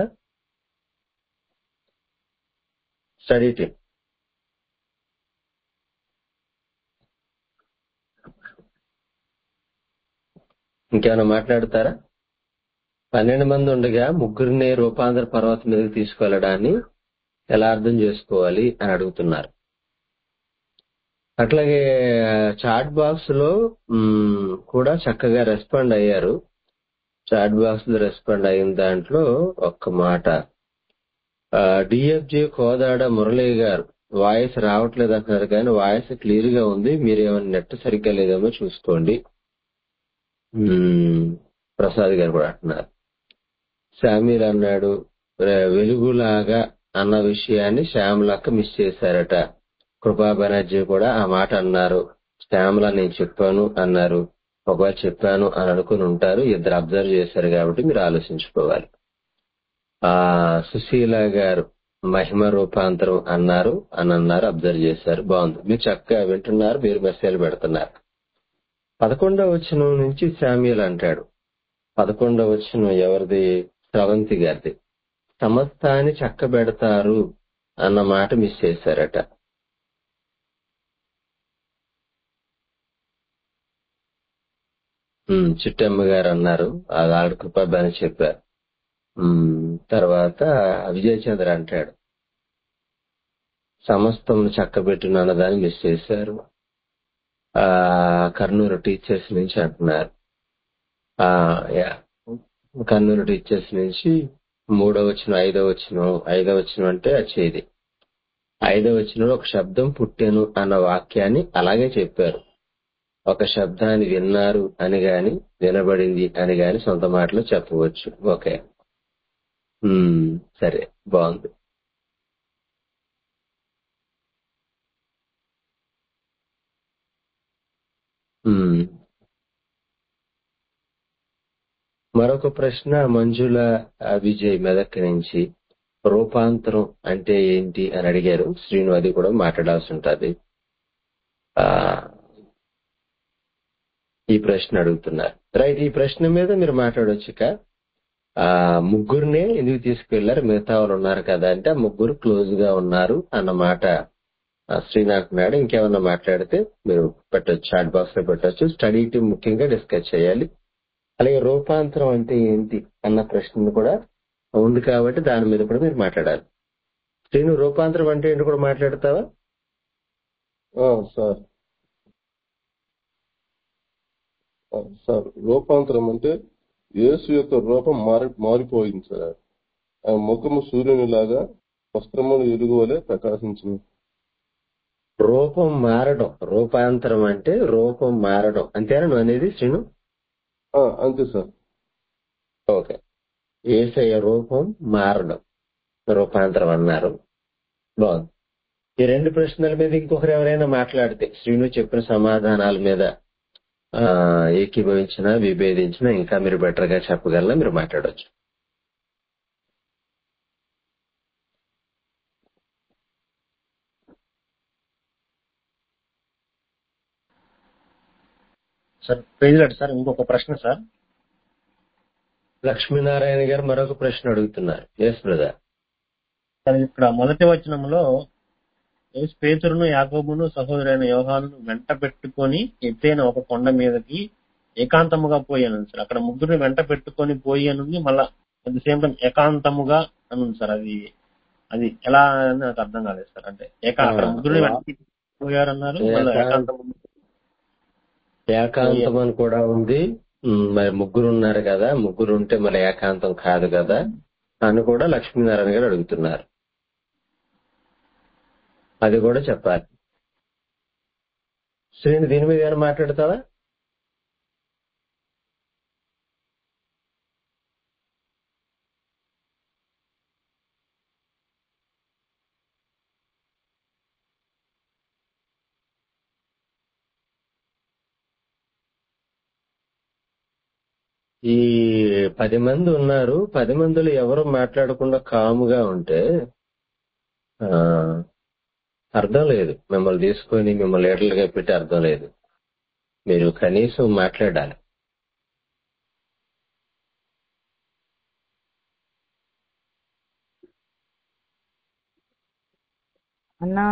స్టడీ టీం ఇంకేమైనా మాట్లాడతారా పన్నెండు మంది ఉండగా ముగ్గురిని రూపాంతర పర్వతం మీదకి తీసుకెళ్లడాన్ని ఎలా అర్థం చేసుకోవాలి అని అడుగుతున్నారు అట్లాగే చాట్ బాక్స్ లో మ్, కూడా చక్కగా రెస్పాండ్ అయ్యారు చాట్ బాక్స్ లో రెస్పాండ్ అయిన దాంట్లో ఒక్క మాట డిఎఫ్జే కోదాడ మురళి గారు వాయిస్ రావట్లేదు అంటున్నారు కానీ వాయిస్ క్లియర్ గా ఉంది మీరు ఏమైనా నెట్ సరిగ్గా లేదేమో చూసుకోండి మ్, ప్రసాద్ గారు కూడా అంటున్నారు శామీర్ అన్నాడు "రే- వెలుగులాగా అన్న విషయాన్ని శ్యామలక్క మిస్ చేశారట కృపా బెనర్జీ కూడా ఆ మాట అన్నారు శ్యామల నేను చెప్పాను అన్నారు ఒకవేళ చెప్పాను అని అనుకుని ఉంటారు ఇద్దరు అబ్జర్వ్ చేశారు కాబట్టి మీరు ఆలోచించుకోవాలి ఆ సుశీల గారు మహిమ రూపాంతరం అన్నారు అని అన్నారు అబ్జర్వ్ చేశారు బాగుంది మీరు చక్కగా వింటున్నారు మీరు మెసేజ్ పెడుతున్నారు పదకొండవ వచనం నుంచి శామ్యుల్ అంటాడు పదకొండవ వచనం ఎవరిది స్రవంతి గారిది సమస్తాన్ని చక్కబెడతారు అన్న మాట మిస్ చేశారట ఉమ్, చిట్టమ్మ గారు అన్నారు అది ఆవిడ కృపబ్బ అని చెప్పారు ఉమ్, తర్వాత విజయ్ చంద్ర అంటాడు సమస్తం చక్కబెట్టిన అన్నదాన్ని మిస్ చేశారు ఆ కర్నూలు టీచర్స్ నుంచి అంటున్నారు ఆ యా, కర్నూలు టీచర్స్ నుంచి మూడో వచ్చిన ఐదో వచ్చిన ఐదో వచ్చిన అంటే వచ్చేది ఐదో వచ్చిన ఒక శబ్దం పుట్టెను అన్న వాక్యాన్ని అలాగే చెప్పారు ఒక శబ్దాన్ని విన్నారు అని గాని వినబడింది అని గాని సొంత మాటలో చెప్పవచ్చు ఓకే ఉమ్, సరే బాగుంది ఉమ్. మరొక ప్రశ్న మంజుల ఆ, విజయ్ మెదక్ నుంచి రూపాంతరం అంటే ఏంటి అని అడిగారు శ్రీను అది కూడా మాట్లాడాల్సి ఉంటది ఆ ఈ ప్రశ్న అడుగుతున్నారు రైట్ ఈ ప్రశ్న మీద మీరు మాట్లాడొచ్చు ఇక ఆ ముగ్గురినే ఎందుకు తీసుకెళ్లారు మిగతా వాళ్ళు ఉన్నారు కదా అంటే ఆ ముగ్గురు క్లోజ్ గా ఉన్నారు అన్నమాట ఆ, శ్రీను అంటున్నాడు ఇంకేమన్నా మాట్లాడితే మీరు పెట్టొచ్చు చాట్ బాక్స్ లో పెట్టొచ్చు స్టడీ టీం ముఖ్యంగా డిస్కస్ చేయాలి అలాగే రూపాంతరం అంటే ఏంటి అన్న ప్రశ్న కూడా ఉంది కాబట్టి దాని మీద కూడా మీరు మాట్లాడాలి శ్రీను రూపాంతరం అంటే ఏంటి కూడా మాట్లాడతావా ఆ, సార్ ఆ, సార్ రూపాంతరం అంటే యేసు యొక్క రూపం మారి మారిపోయింది సార్ ఆ ముఖము సూర్యుని లాగా వస్త్రమును ఎరుగు వలె ప్రకాశించింది రూపం మారడం రూపాంతరం అంటే రూపం మారడం అంతేనా నువ్వు అనేది శ్రీను ఆ, అంతే సార్ ఓకే ఏసయ్య రూపం మారడం రూపాంతరం అన్నారు బాగుంది ఈ రెండు ప్రశ్నల మీద ఇంకొకరు ఎవరైనా మాట్లాడితే శ్రీను చెప్పిన సమాధానాల మీద ఆ, ఏకీభవించినా విభేదించినా ఇంకా మీరు బెటర్ గా చెప్పగలరా మీరు మాట్లాడవచ్చు సార్ ప్రెసిడెంట్ సార్ ఇంకొక ప్రశ్న సార్ లక్ష్మీనారాయణ గారు మరొక ప్రశ్న అడుగుతున్నారు ఎస్ బ్రదర్ సార్ ఇక్కడ మొదటి వచనంలో యేసు పేతురును యాకోబును సహోదరైన యోహాను వెంట పెట్టుకొని ఎత్తైన ఒక కొండ మీదకి ఏకాంతముగా పోయాను సార్ అక్కడ ముగ్గురిని వెంట పెట్టుకొని పోయి అని ఉంది మళ్ళా అట్ ది సేమ్ టైం ఏకాంతముగా అని ఉంది సార్ అది అది ఎలా అని నాకు అర్థం కాలేదు సార్ అంటే ఏకా అక్కడ ముగ్గురిని వెంట పోయారన్నారు మళ్ళీ ఏకా- ఏకాంతము ఏకాంతం అని కూడా ఉంది ఉమ్, మరి ముగ్గురు ఉన్నారు కదా ముగ్గురు ఉంటే మరి ఏకాంతం కాదు కదా అని కూడా లక్ష్మీనారాయణ గారు అడుగుతున్నారు అది కూడా చెప్పాలి శ్రేణి దీని మీద ఏమైనా మాట్లాడతావా ఈ పది మంది ఉన్నారు పది మందిలో ఎవరు మాట్లాడకుండా కాముగా ఉంటే ఆ అర్థం లేదు మిమ్మల్ని తీసుకొని మిమ్మల్ని లీడర్లుగా పెట్టి అర్థం లేదు మీరు కనీసం మాట్లాడాలి అన్నా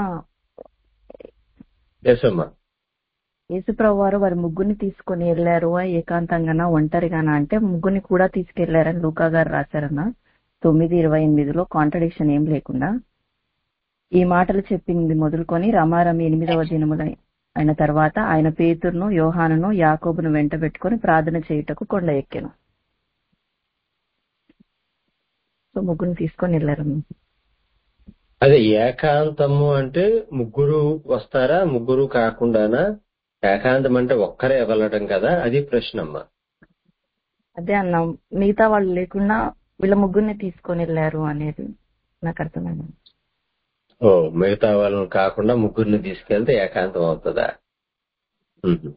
యశమ్మా యేసుప్రభు వారు వారి ముగ్గురిని తీసుకొని వెళ్ళారు ఏకాంతంగానా ఒంటరిగానా అంటే ముగ్గురిని కూడా తీసుకెళ్లారని లూకా గారు రాశారన్న తొమ్మిది ఇరవై ఎనిమిదిలో కాంట్రడిక్షన్ ఏం లేకుండా ఈ మాటలు చెప్పింది మొదలుకొని రమారమి ఎనిమిదవ దినముల అయిన తర్వాత ఆయన పేతురును యోహానును యాకోబును వెంట పెట్టుకొని ప్రార్థన చేయుటకు కొండ ఎక్కాను సో ముగ్గురిని తీసుకొని వెళ్ళారు అదే ఏకాంతము అంటే ముగ్గురు వస్తారా ముగ్గురు కాకుండానా ఏకాంతం అంటే ఒక్కరే వెళ్ళటం కదా అది ప్రశ్న అమ్మా అదే అన్న మిగతా వాళ్ళు లేకుండా వీళ్ళ ముగ్గురిని తీసుకొని వెళ్ళారు అనేది నాకు అర్థమైంది ఓ మిగతా వాళ్ళని కాకుండా ముగ్గురిని తీసుకెళ్తే ఏకాంతం అవుతుందా ఉహు.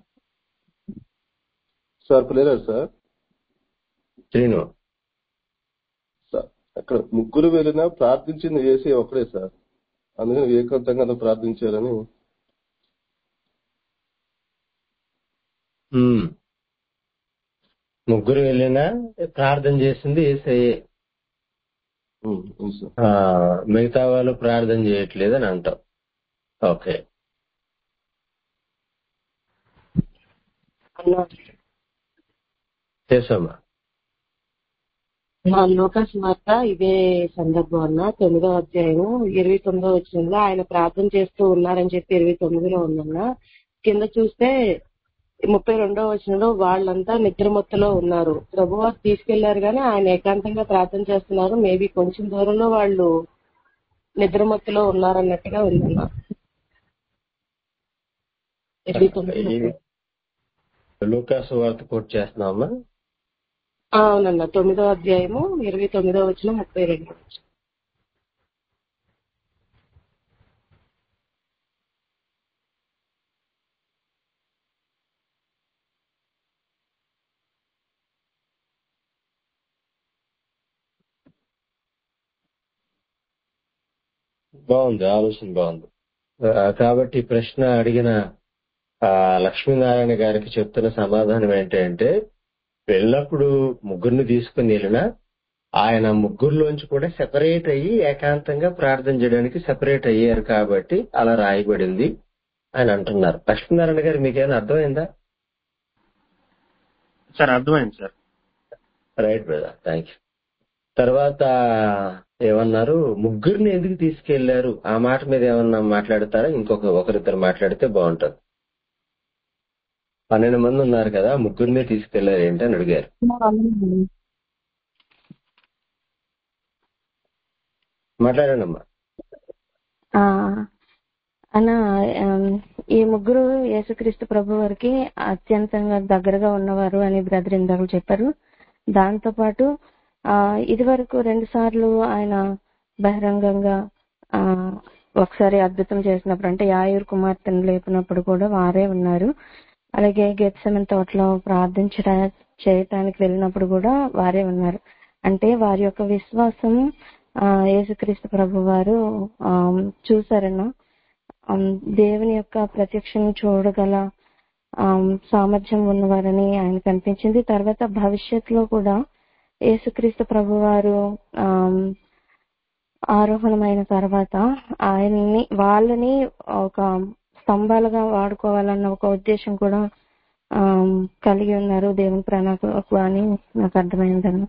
సార్ పిల్లలు సార్ శ్రీను సార్ అక్కడ ముగ్గురు వెళ్ళినా ప్రార్థించింది ఏసీ ఒకడే సార్ అందుకని ఏకాంతంగా అతను ప్రార్థించారని ఉమ్. ముగ్గురు వెళ్ళినా ప్రార్థన చేసింది ఏసయ్యే ఉమ్, అవును సార్ ఆ, మిగతా వాళ్ళు ప్రార్థన చేయట్లేదని అంటాం ఓకే అన్నా చేసామా మా లోకస్ వార్త ఇదే సందర్భం అన్న తొమ్మిదో అధ్యాయం ఇరవై తొమ్మిదో వచ్చిందో ఆయన ప్రార్థన చేస్తూ ఉన్నారని చెప్పి ఇరవై తొమ్మిదిలో ఉందన్న కింద చూస్తే ముప్పై రెండో వచనంలో వాళ్ళంతా నిద్రమత్తులో ఉన్నారు ప్రభువారు తీసుకెళ్లారు కానీ ఆయన ఏకాంతంగా ప్రార్థన చేస్తున్నారు మేబీ కొంచెం దూరంలో వాళ్ళు నిద్రమత్తులో ఉన్నారన్నట్టుగా ఉందన్న ఇరవై తొమ్మిది ఈ లూకాసు వార్త కోట్ చేస్తున్నామా ఆ, అవునన్న తొమ్మిదో అధ్యాయము ఇరవై తొమ్మిదో వచ్చిన ముప్పై రెండు బాగుంది ఆలోచన బాగుంది ఆ, కాబట్టి ఈ ప్రశ్న అడిగిన ఆ, లక్ష్మీనారాయణ గారికి చెప్తున్న సమాధానం ఏంటంటే వెళ్ళినప్పుడు ముగ్గురిని తీసుకుని వెళ్ళినా ఆయన ముగ్గురులోంచి కూడా సెపరేట్ అయ్యి ఏకాంతంగా ప్రార్థన చేయడానికి సెపరేట్ అయ్యారు కాబట్టి అలా రాయబడింది అని అంటున్నారు లక్ష్మీనారాయణ గారు మీకేమైనా అర్థమైందా సార్ అర్థమైంది sir right brother thank you తర్వాత ఏమన్నారు ముగ్గురిని ఎందుకు తీసుకెళ్లారు ఆ మాట మీద ఏమన్నా మాట్లాడతారా ఇంకొక ఒకరిద్దరు మాట్లాడితే బాగుంటది పన్నెండు మంది ఉన్నారు కదా ముగ్గురిని తీసుకెళ్లారు ఏంటి అని అడిగారు మాట్లాడండి అమ్మా ఆ, అన్న ఆమ్, ఈ ముగ్గురు యేసుక్రీస్తు ప్రభు వారికి అత్యంతంగా దగ్గరగా ఉన్నవారు అని బ్రదర్ ఇందాక చెప్పారు దాంతో పాటు ఆ ఇది వరకు రెండు సార్లు ఆయన బహిరంగంగా ఆ ఒకసారి అద్భుతం చేసినప్పుడు అంటే యాయూర్ కుమార్తెను లేపినప్పుడు కూడా వారే ఉన్నారు అలాగే గెత్సెమన్ తోటలో ప్రార్థించడ చేయటానికి వెళ్ళినప్పుడు కూడా వారే ఉన్నారు అంటే వారి యొక్క విశ్వాసం ఆ యేసుక్రీస్తు ప్రభు వారు ఆ చూసారన్న ఆమ్, దేవుని యొక్క ప్రత్యక్షం చూడగల ఆమ్, సామర్థ్యం ఉన్నవారని ఆయన కనిపించింది తర్వాత భవిష్యత్తులో కూడా యేసుక్రీస్తు ప్రభు వారు ఆమ్, ఆరోహణమైన తర్వాత ఆయన్ని వాళ్ళని ఒక స్తంభాలుగా వాడుకోవాలన్న ఒక ఉద్దేశం కూడా ఆమ్, కలిగి ఉన్నారు దేవుని ప్రణాళిక అని నాకు అర్థమైందన్న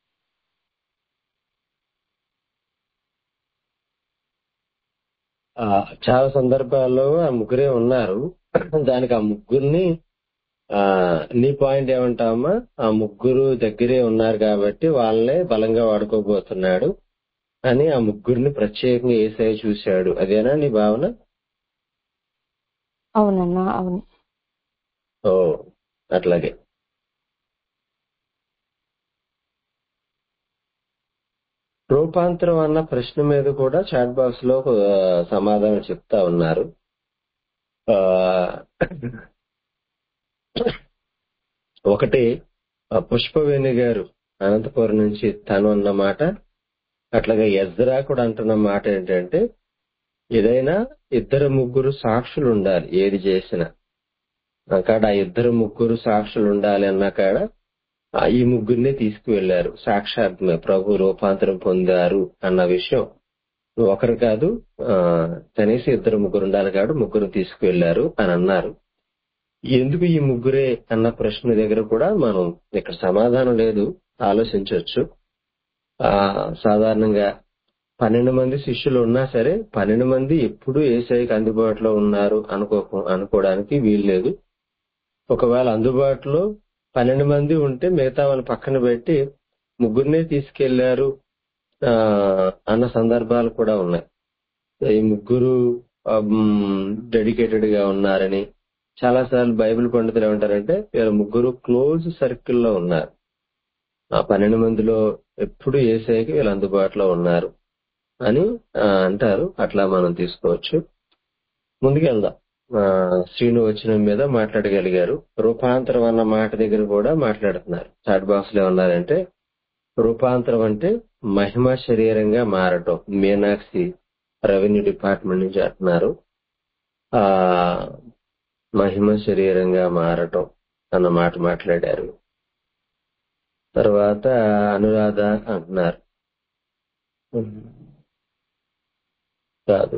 ఆ, చాలా సందర్భాల్లో ఆ ముగ్గురే ఉన్నారు దానికి ఆ ముగ్గురిని ఆ నీ పాయింట్ ఏమంటావమ్మా ఆ ముగ్గురు దగ్గరే ఉన్నారు కాబట్టి వాళ్ళనే బలంగా వాడుకోబోతున్నాడు అని ఆ ముగ్గురిని ప్రత్యేకంగా ఏసఐ చూశాడు అదేనా నీ భావన అవునన్నా అవును ఓ అట్లాగే రూపాంతరం అన్న ప్రశ్న మీద కూడా చాట్ బాక్స్ లో ఆ, సమాధానం చెప్తా ఉన్నారు ఆ, ఒకటి ఆ, పుష్పవేణి గారు అనంతపురం నుంచి తను అన్న మాట అట్లాగే ఎజ్రా కూడా అంటున్న మాట ఏంటంటే ఏదైనా ఇద్దరు ముగ్గురు సాక్షులు ఉండాలి ఏది చేసినా అక్కడ ఆ ఇద్దరు ముగ్గురు సాక్షులు ఉండాలి అన్న కాడ ఆ ఈ ముగ్గురిని తీసుకువెళ్లారు సాక్షాత్మే ప్రభు రూపాంతరం పొందారు అన్న విషయం ఒకరు కాదు ఆ, కనీసం ఇద్దరు ముగ్గురు ఉండాలి కాబట్టి ముగ్గురు తీసుకువెళ్లారు అని అన్నారు ఎందుకు ఈ ముగ్గురే అన్న ప్రశ్న దగ్గర కూడా మనం ఇక్కడ సమాధానం లేదు ఆలోచించవచ్చు ఆ సాధారణంగా పన్నెండు మంది శిష్యులు ఉన్నా సరే పన్నెండు మంది ఎప్పుడు ఏసైకి అందుబాటులో ఉన్నారు అనుకో అనుకోవడానికి వీలు లేదు ఒకవేళ అందుబాటులో పన్నెండు మంది ఉంటే మిగతా వాళ్ళు పక్కన పెట్టి ముగ్గురినే తీసుకెళ్లారు ఆ, అన్న సందర్భాలు కూడా ఉన్నాయి ఈ ముగ్గురు డెడికేటెడ్ గా ఉన్నారని చాలా సార్లు బైబిల్ పండితులు ఏమంటారంటే వీళ్ళ ముగ్గురు క్లోజ్ సర్కిల్లో ఉన్నారు ఆ పన్నెండు మందిలో ఎప్పుడు ఏసైకి వీళ్ళు అందుబాటులో ఉన్నారు అని ఆ, అంటారు అట్లా మనం తీసుకోవచ్చు ముందుకెళ్దాం ఆ, శ్రీను వచ్చిన మీద మాట్లాడగలిగారు రూపాంతరం అన్న మాట దగ్గర కూడా మాట్లాడుతున్నారు చాట్ బాక్స్ లో ఉన్నారంటే రూపాంతరం అంటే మహిమ శరీరంగా మారటం మీనాక్షి రెవెన్యూ డిపార్ట్మెంట్ నుంచి అంటున్నారు ఆ మహిమ శరీరంగా మారటం అన్న మాట మాట్లాడారు తర్వాత అనురాధ అంటున్నారు కాదు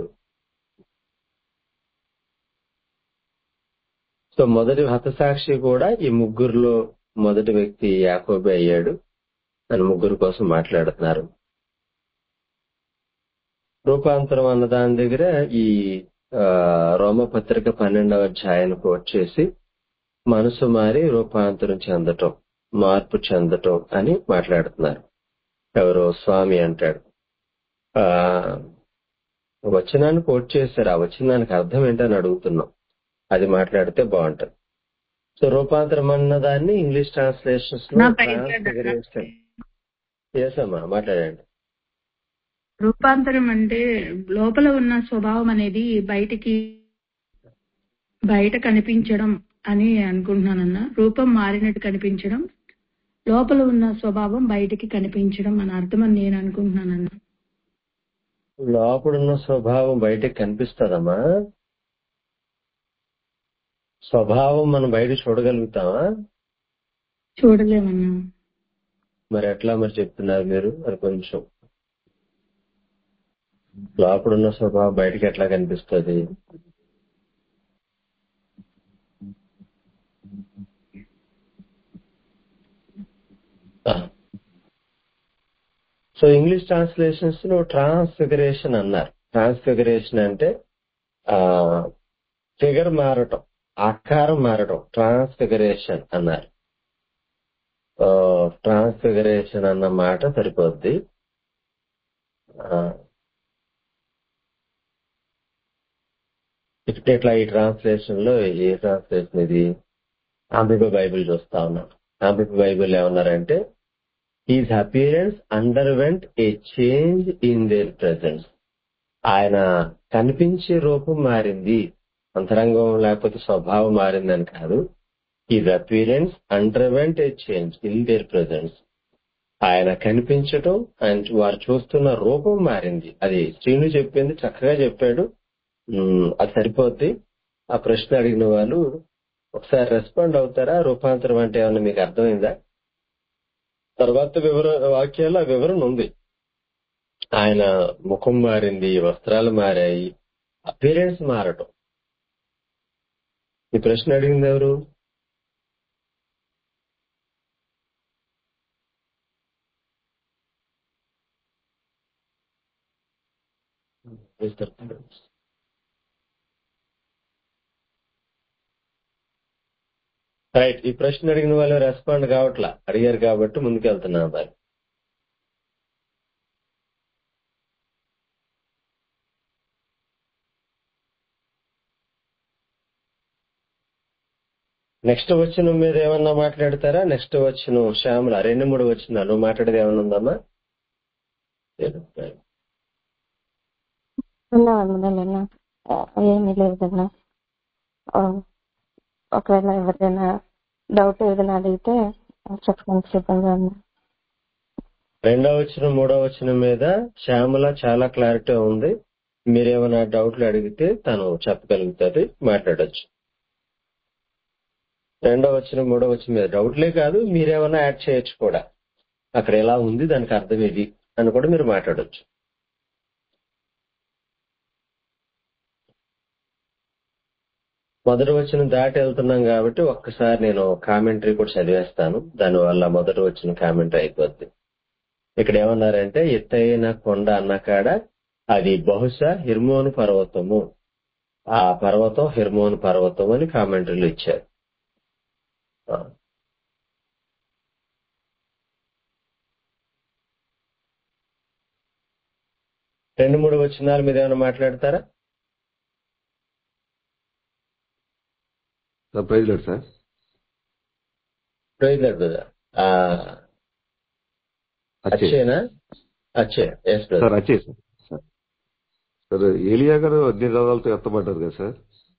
సో మొదటి హతసాక్షి కూడా ఈ ముగ్గురులో మొదటి వ్యక్తి యాకోబే అయ్యాడు అని ముగ్గురు కోసం మాట్లాడుతున్నారు రూపాంతరం అన్న దాని దగ్గర ఈ ఆ, రోమపత్రిక పన్నెండవ అధ్యాయాన్ని కోట్ చేసి మనసు మారి రూపాంతరం చెందటం మార్పు చెందటం అని మాట్లాడుతున్నారు ఎవరో స్వామి అంటాడు ఆ వచనాన్ని కోట్ చేశారు ఆ వచనానికి అర్థం ఏంటని అడుగుతున్నాం అది మాట్లాడితే బాగుంటది సో రూపాంతరం అన్న దాన్ని ఇంగ్లీష్ ట్రాన్స్లేషన్స్ లో నా పేరు ట్రాన్స్ఫిగరేషన్ ఎస్ అమ్మా మాట్లాడండి రూపాంతరం అంటే లోపల ఉన్న స్వభావం అనేది బయటికి బయట కనిపించడం అని అనుకుంటున్నానన్న రూపం మారినట్టు కనిపించడం లోపల ఉన్న స్వభావం బయటికి కనిపించడం అని అర్థం అని నేను అనుకుంటున్నానన్న లోపడున్న స్వభావం బయటకు కనిపిస్తుందమ్మా స్వభావం మనం బయట చూడగలుగుతామా చూడలేమన్నా మరి ఎట్లా మరి చెప్తున్నారు మీరు మరి కొంచెం లోపడున్న స్వభావం బయటకి ఎట్లా కనిపిస్తుంది సో ఇంగ్లీష్ ట్రాన్స్లేషన్స్ లో ట్రాన్స్ఫిగరేషన్ అన్నారు ట్రాన్స్ఫిగరేషన్ అంటే ఆ ఫిగర్ మారటం ఆకారం మారటం ట్రాన్స్ఫిగరేషన్ అన్నారు ట్రాన్స్ఫిగరేషన్ అన్న మాట సరిపోద్ది ఆ, ఇట్- ఇట్లా ఈ ట్రాన్స్లేషన్ లో ఏ ట్రాన్స్లేషన్ ఇది ఆంబిక బైబిల్ చూస్తా ఉన్నాం ఆంబిక బైబిల్ ఏమన్నారంటే his appearance underwent a change in their presence ఆయన కనిపించే రూపం మారింది అంతరంగం లేకపోతే స్వభావం మారిందని కాదు his appearance underwent a change in their presence ఆయన కనిపించటం ఆయన వారు చూస్తున్న రూపం మారింది అది శ్రీను చెప్పింది చక్కగా చెప్పాడు ఉమ్, అది సరిపోద్ది ఆ ప్రశ్న అడిగిన వాళ్ళు ఒకసారి రెస్పాండ్ అవుతారా రూపాంతరం అంటే ఏమన్నా మీకు అర్థమైందా తర్వాత వివర వాక్యాల వివరణ ఉంది ఆయన ముఖం మారింది వస్త్రాలు మారాయి అపీరెన్స్ మారటం ఈ ప్రశ్న అడిగింది ఎవరు రైట్ ఈ ప్రశ్న అడిగిన వాళ్ళు రెస్పాండ్ కావట్లా అడిగారు కాబట్టి ముందుకెళ్తున్నాం మరి నెక్స్ట్ వచ్చిన మీద ఏమన్నా మాట్లాడతారా నెక్స్ట్ వచ్చిన శ్యామల రెండు మూడు వచ్చిన నువ్వు మాట్లాడేది ఏమన్నా ఉందమ్మా అన్నా వందనాలన్నా ఆ, ఏమీ లేదన్నా ఆ, ఒకవేళ ఎవరైనా డౌట్ ఏదైనా అడిగితే చెప్పండి చెప్పండి అన్న రెండో వచ్చిన మూడో వచ్చిన మీద శ్యామల చాలా క్లారిటీ ఉంది మీరేమైనా డౌట్లు అడిగితే తను చెప్పగలుగుతుంది మాట్లాడొచ్చు రెండో వచ్చిన మూడో వచ్చిన మీద డౌట్లే కాదు మీరేమైనా యాడ్ చేయొచ్చు కూడా అక్కడ ఎలా ఉంది దానికి అర్థం ఇది అని కూడా మీరు మాట్లాడొచ్చు మొదటి వచ్చిన దాటి వెళ్తున్నాం కాబట్టి ఒక్కసారి నేను కామెంటరీ కూడా చదివేస్తాను దానివల్ల మొదటి వచ్చిన కామెంటరీ అయిపోద్ది ఇక్కడ ఏమన్నారంటే ఎత్తైన కొండ అన్న కాడ అది బహుశా హిర్మోను పర్వతము ఆ పర్వతం హిర్మోను పర్వతం అని కామెంటరీలు ఇచ్చారు ఆ. రెండు మూడు వచ్చినాల మీద ఏమైనా మాట్లాడతారా సార్ ప్రైజ్ లేదు సార్ ప్రైజ్ లార్డ్ బ్రదర్ ఆ, అచ్చే అచ్చేనా అచ్చే ఎస్ సార్ బ్రదర్ అచ్చే సార్ సార్ సార్ ఏలియా గారు అగ్నిరథాలతో ఎత్తబడ్డారు కదా సార్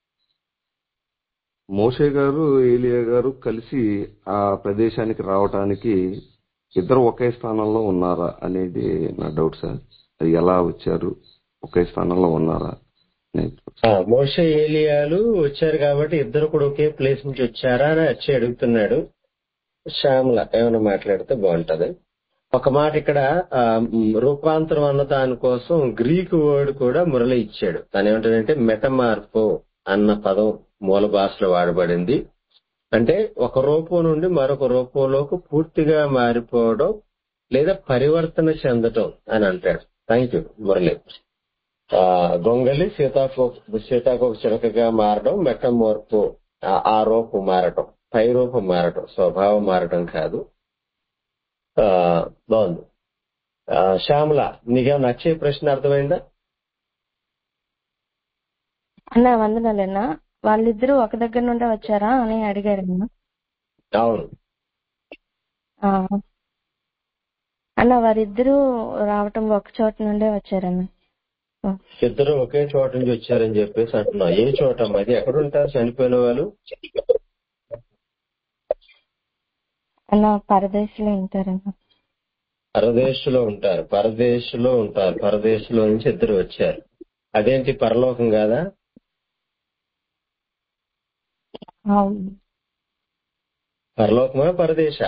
మోషే గారు ఏలియా గారు కలిసి ఆ ప్రదేశానికి రావటానికి ఇద్దరు ఒకే స్థానంలో ఉన్నారా అనేది నా డౌట్ సార్ అది ఎలా వచ్చారు ఒకే స్థానంలో ఉన్నారా అనేది ఆ, మోషే ఏలియాలు వచ్చారు కాబట్టి ఇద్దరు కూడా ఒకే ప్లేస్ నుంచి వచ్చారా అని వచ్చి అడుగుతున్నాడు శ్యామల ఏమైనా మాట్లాడితే బాగుంటది ఒక మాట ఇక్కడ ఆ, మ్, రూపాంతరం అన్న దానికోసం గ్రీక్ వర్డ్ కూడా మురళి ఇచ్చాడు దాని ఏమంటాడంటే మెటమార్ఫో అన్న పదం మూల భాషలో వాడబడింది అంటే ఒక రూపం నుండి మరొక రూపంలోకి పూర్తిగా మారిపోవడం లేదా పరివర్తన చెందటం అని అంటాడు థ్యాంక్ యూ మురళి ఆ, గొంగలి సీతాకోక సీతాకోక చిలకగా మారడం మెటమోర్పు ఆ- ఆ రూపం మారటం పై రూపం మారటం స్వభావం మారటం కాదు ఆ, బాగుంది ఆ, శ్యామల నీకేమైనా నచ్చే ప్రశ్న అర్థమైందా అన్న వందనాలన్నా వాళ్ళిద్దరూ ఒక దగ్గర నుండే వచ్చారా అని అడిగారన్న అవును ఆ. అన్న వారిద్దరూ రావటం ఒక చోట నుండే వచ్చారన్న ఆ. ఇద్దరు ఒకే చోట నుంచి వచ్చారని చెప్పేసి అంటున్నావు ఏ చోట మరి ఎక్కడ ఉంటారు చనిపోయిన వాళ్ళు అన్న పరదేశంలో ఉంటారన్న పరదేశంలో ఉంటారు పరదేశంలో ఉంటారు పరదేశంలో నుంచి ఇద్దరు వచ్చారు అదేంటి పరలోకం కాదా ఆ, పరలోకమా పరదేశ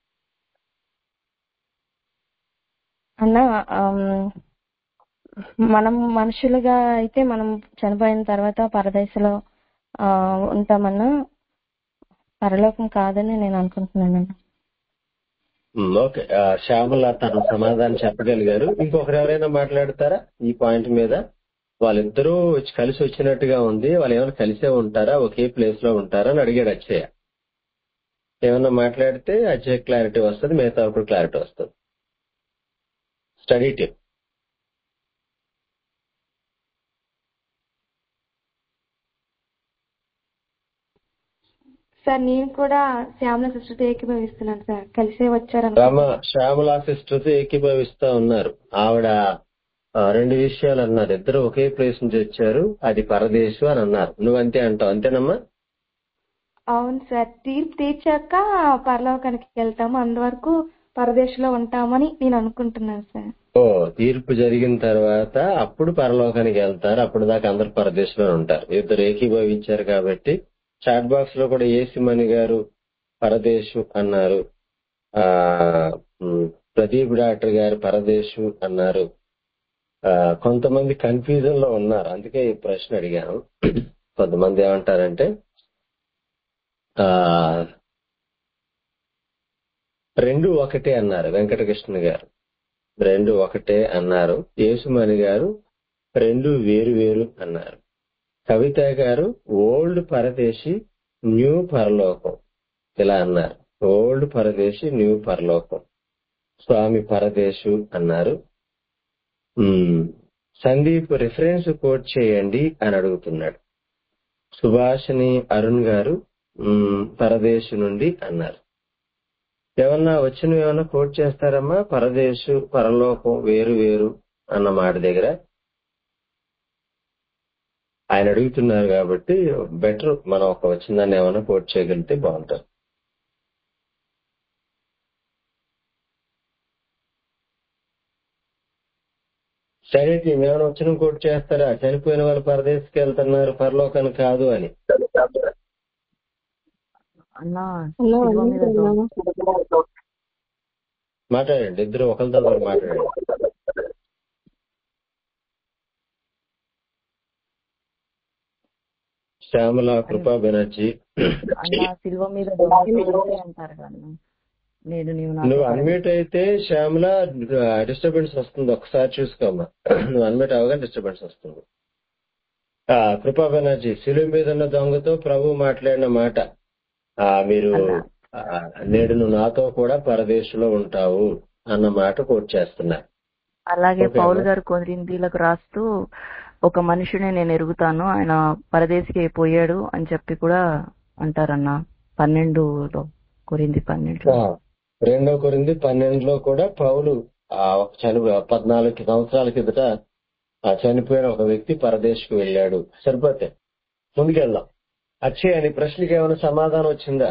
అన్న ఆమ్, మనం మనుషులుగా అయితే మనం చనిపోయిన తర్వాత పరదేశంలో ఆ, ఉంటామన్నా పరలోకం కాదని నేను అనుకుంటున్నాను అన్న. ఉమ్, ఓకే ఆ, శ్యామల తన సమాధానం చెప్పగలిగారు ఇంకొకరు ఎవరైనా మాట్లాడతారా ఈ పాయింట్ మీద వాళ్ళిద్దరూ వచ్చి కలిసి వచ్చినట్టుగా ఉంది వాళ్ళు ఏమైనా కలిసే ఉంటారా ఒకే ప్లేస్ లో ఉంటారా అని అడిగాడు అచ్చయ్య ఏమన్నా మాట్లాడితే అచ్చయ్య క్లారిటీ వస్తుంది మిగతా కూడా క్లారిటీ వస్తుంది స్టడీ టిప్ సార్ నేను కూడా శ్యామల సిస్టర్తో ఏకీభవిస్తున్నాను సార్ కలిసే రామ వచ్చారనుకుంటున్నాను శ్యామలా సిస్టర్తో ఏకీభవిస్తా ఉన్నారు ఆవిడ ఆ, రెండు విషయాలు అన్నారు ఇద్దరు ఒకే ప్లేస్ నుంచి వచ్చారు అది పరదేశు అని అన్నారు నువ్వు అంతే అంటావు అంతేనమ్మా అవును సార్ తీర్పు తీర్చాక పరలోకానికి వెళ్తాము అంతవరకు పరదేశంలో ఉంటామని నేను అనుకుంటున్నాను సార్ ఓ తీర్పు జరిగిన తర్వాత అప్పుడు పరలోకానికి వెళ్తారు అప్పుడు దాకా అందరు పరదేశంలో ఉంటారు ఇద్దరు ఏకీభవించారు కాబట్టి చాట్ బాక్స్ లో కూడా ఏసిమణి గారు పరదేశు అన్నారు ఆ ఉమ్, ప్రదీప్ డాక్టర్ గారు పరదేశు అన్నారు ఆ, కొంతమంది కన్ఫ్యూజన్ లో ఉన్నారు అందుకే ఈ ప్రశ్న అడిగాను కొంతమంది ఏమంటారంటే ఆ రెండు ఒకటే అన్నారు వెంకటకృష్ణ గారు రెండు ఒకటే అన్నారు యేసుమణి గారు రెండు వేరు వేరు అన్నారు కవిత గారు ఓల్డ్ పరదేశి న్యూ పరలోకం ఇలా అన్నారు ఓల్డ్ పరదేశి న్యూ పరలోకం స్వామి పరదేశు అన్నారు ఉమ్, సందీప్ రిఫరెన్స్ కోట్ చేయండి అని అడుగుతున్నాడు సుభాషిని అరుణ్ గారు ఉమ్, పరదేశు నుండి అన్నారు ఏమన్నా వచ్చినవి ఏమన్నా కోట్ చేస్తారమ్మా పరదేశు పరలోకం వేరు వేరు అన్న మాట దగ్గర ఆయన అడుగుతున్నారు కాబట్టి బెటర్ మనం ఒక వచ్చిందాన్ని ఏమైనా కోట్ చేయగలిగితే బాగుంటుంది సరే ఏమైనా వచ్చిన కోట్ చేస్తారా చనిపోయిన వాళ్ళు పరదేశకి వెళ్తున్నారు పరలోకానికి కాదు అని అన్న అన్నా శిలువ మీద అన్నా దొంగ మాట్లాడండి ఇద్దరు ఒకరితో ఒకరు మాట్లాడండి శ్యామల కృపా బెనర్జీ అన్న శిలువ మీద దొంగతో ఉంటే అంటారు కదా అన్న. నేను నీవు నాతో నువ్వు పరదేశం అన్మ్యూట్ అయితే శ్యామల డిస్టర్బెన్స్ వస్తుంది ఒకసారి చూసుకోమ్మా నువ్వు అన్మ్యూట్ అవగానే డిస్టర్బెన్స్ వస్తుంది ఆ, కృపా బెనర్జీ శిలువ మీద ఉన్న దొంగతో ప్రభు మాట్లాడిన మాట ఆ, మీరు అన్న ఆ, నేడు నువ్వు నాతో కూడా పరదేశంలో ఉంటావు అన్న మాట కోట్ చేస్తున్నారు అలాగే ఓకే పౌలు అమ్మా గారు కొరింథీలకు రాస్తూ ఒక మనుషుని నేను ఎరుగుతాను ఆయన పరదేశికి పోయాడు అని చెప్పి కూడా అంటారన్న పన్నెండులో కొరింది పన్నెండులో ఆ, రెండో కొరింది పన్నెండులో కూడా పౌలు ఆ ఒక చని పద్నాలుగు సంవత్సరాల కిందట ఆ చనిపోయిన ఒక వ్యక్తి పరదేశ్కు వెళ్ళాడు సరిపోతే ముందుకెళ్దాం అక్షయ్ అని ప్రశ్నకి ఏమైనా సమాధానం వచ్చిందా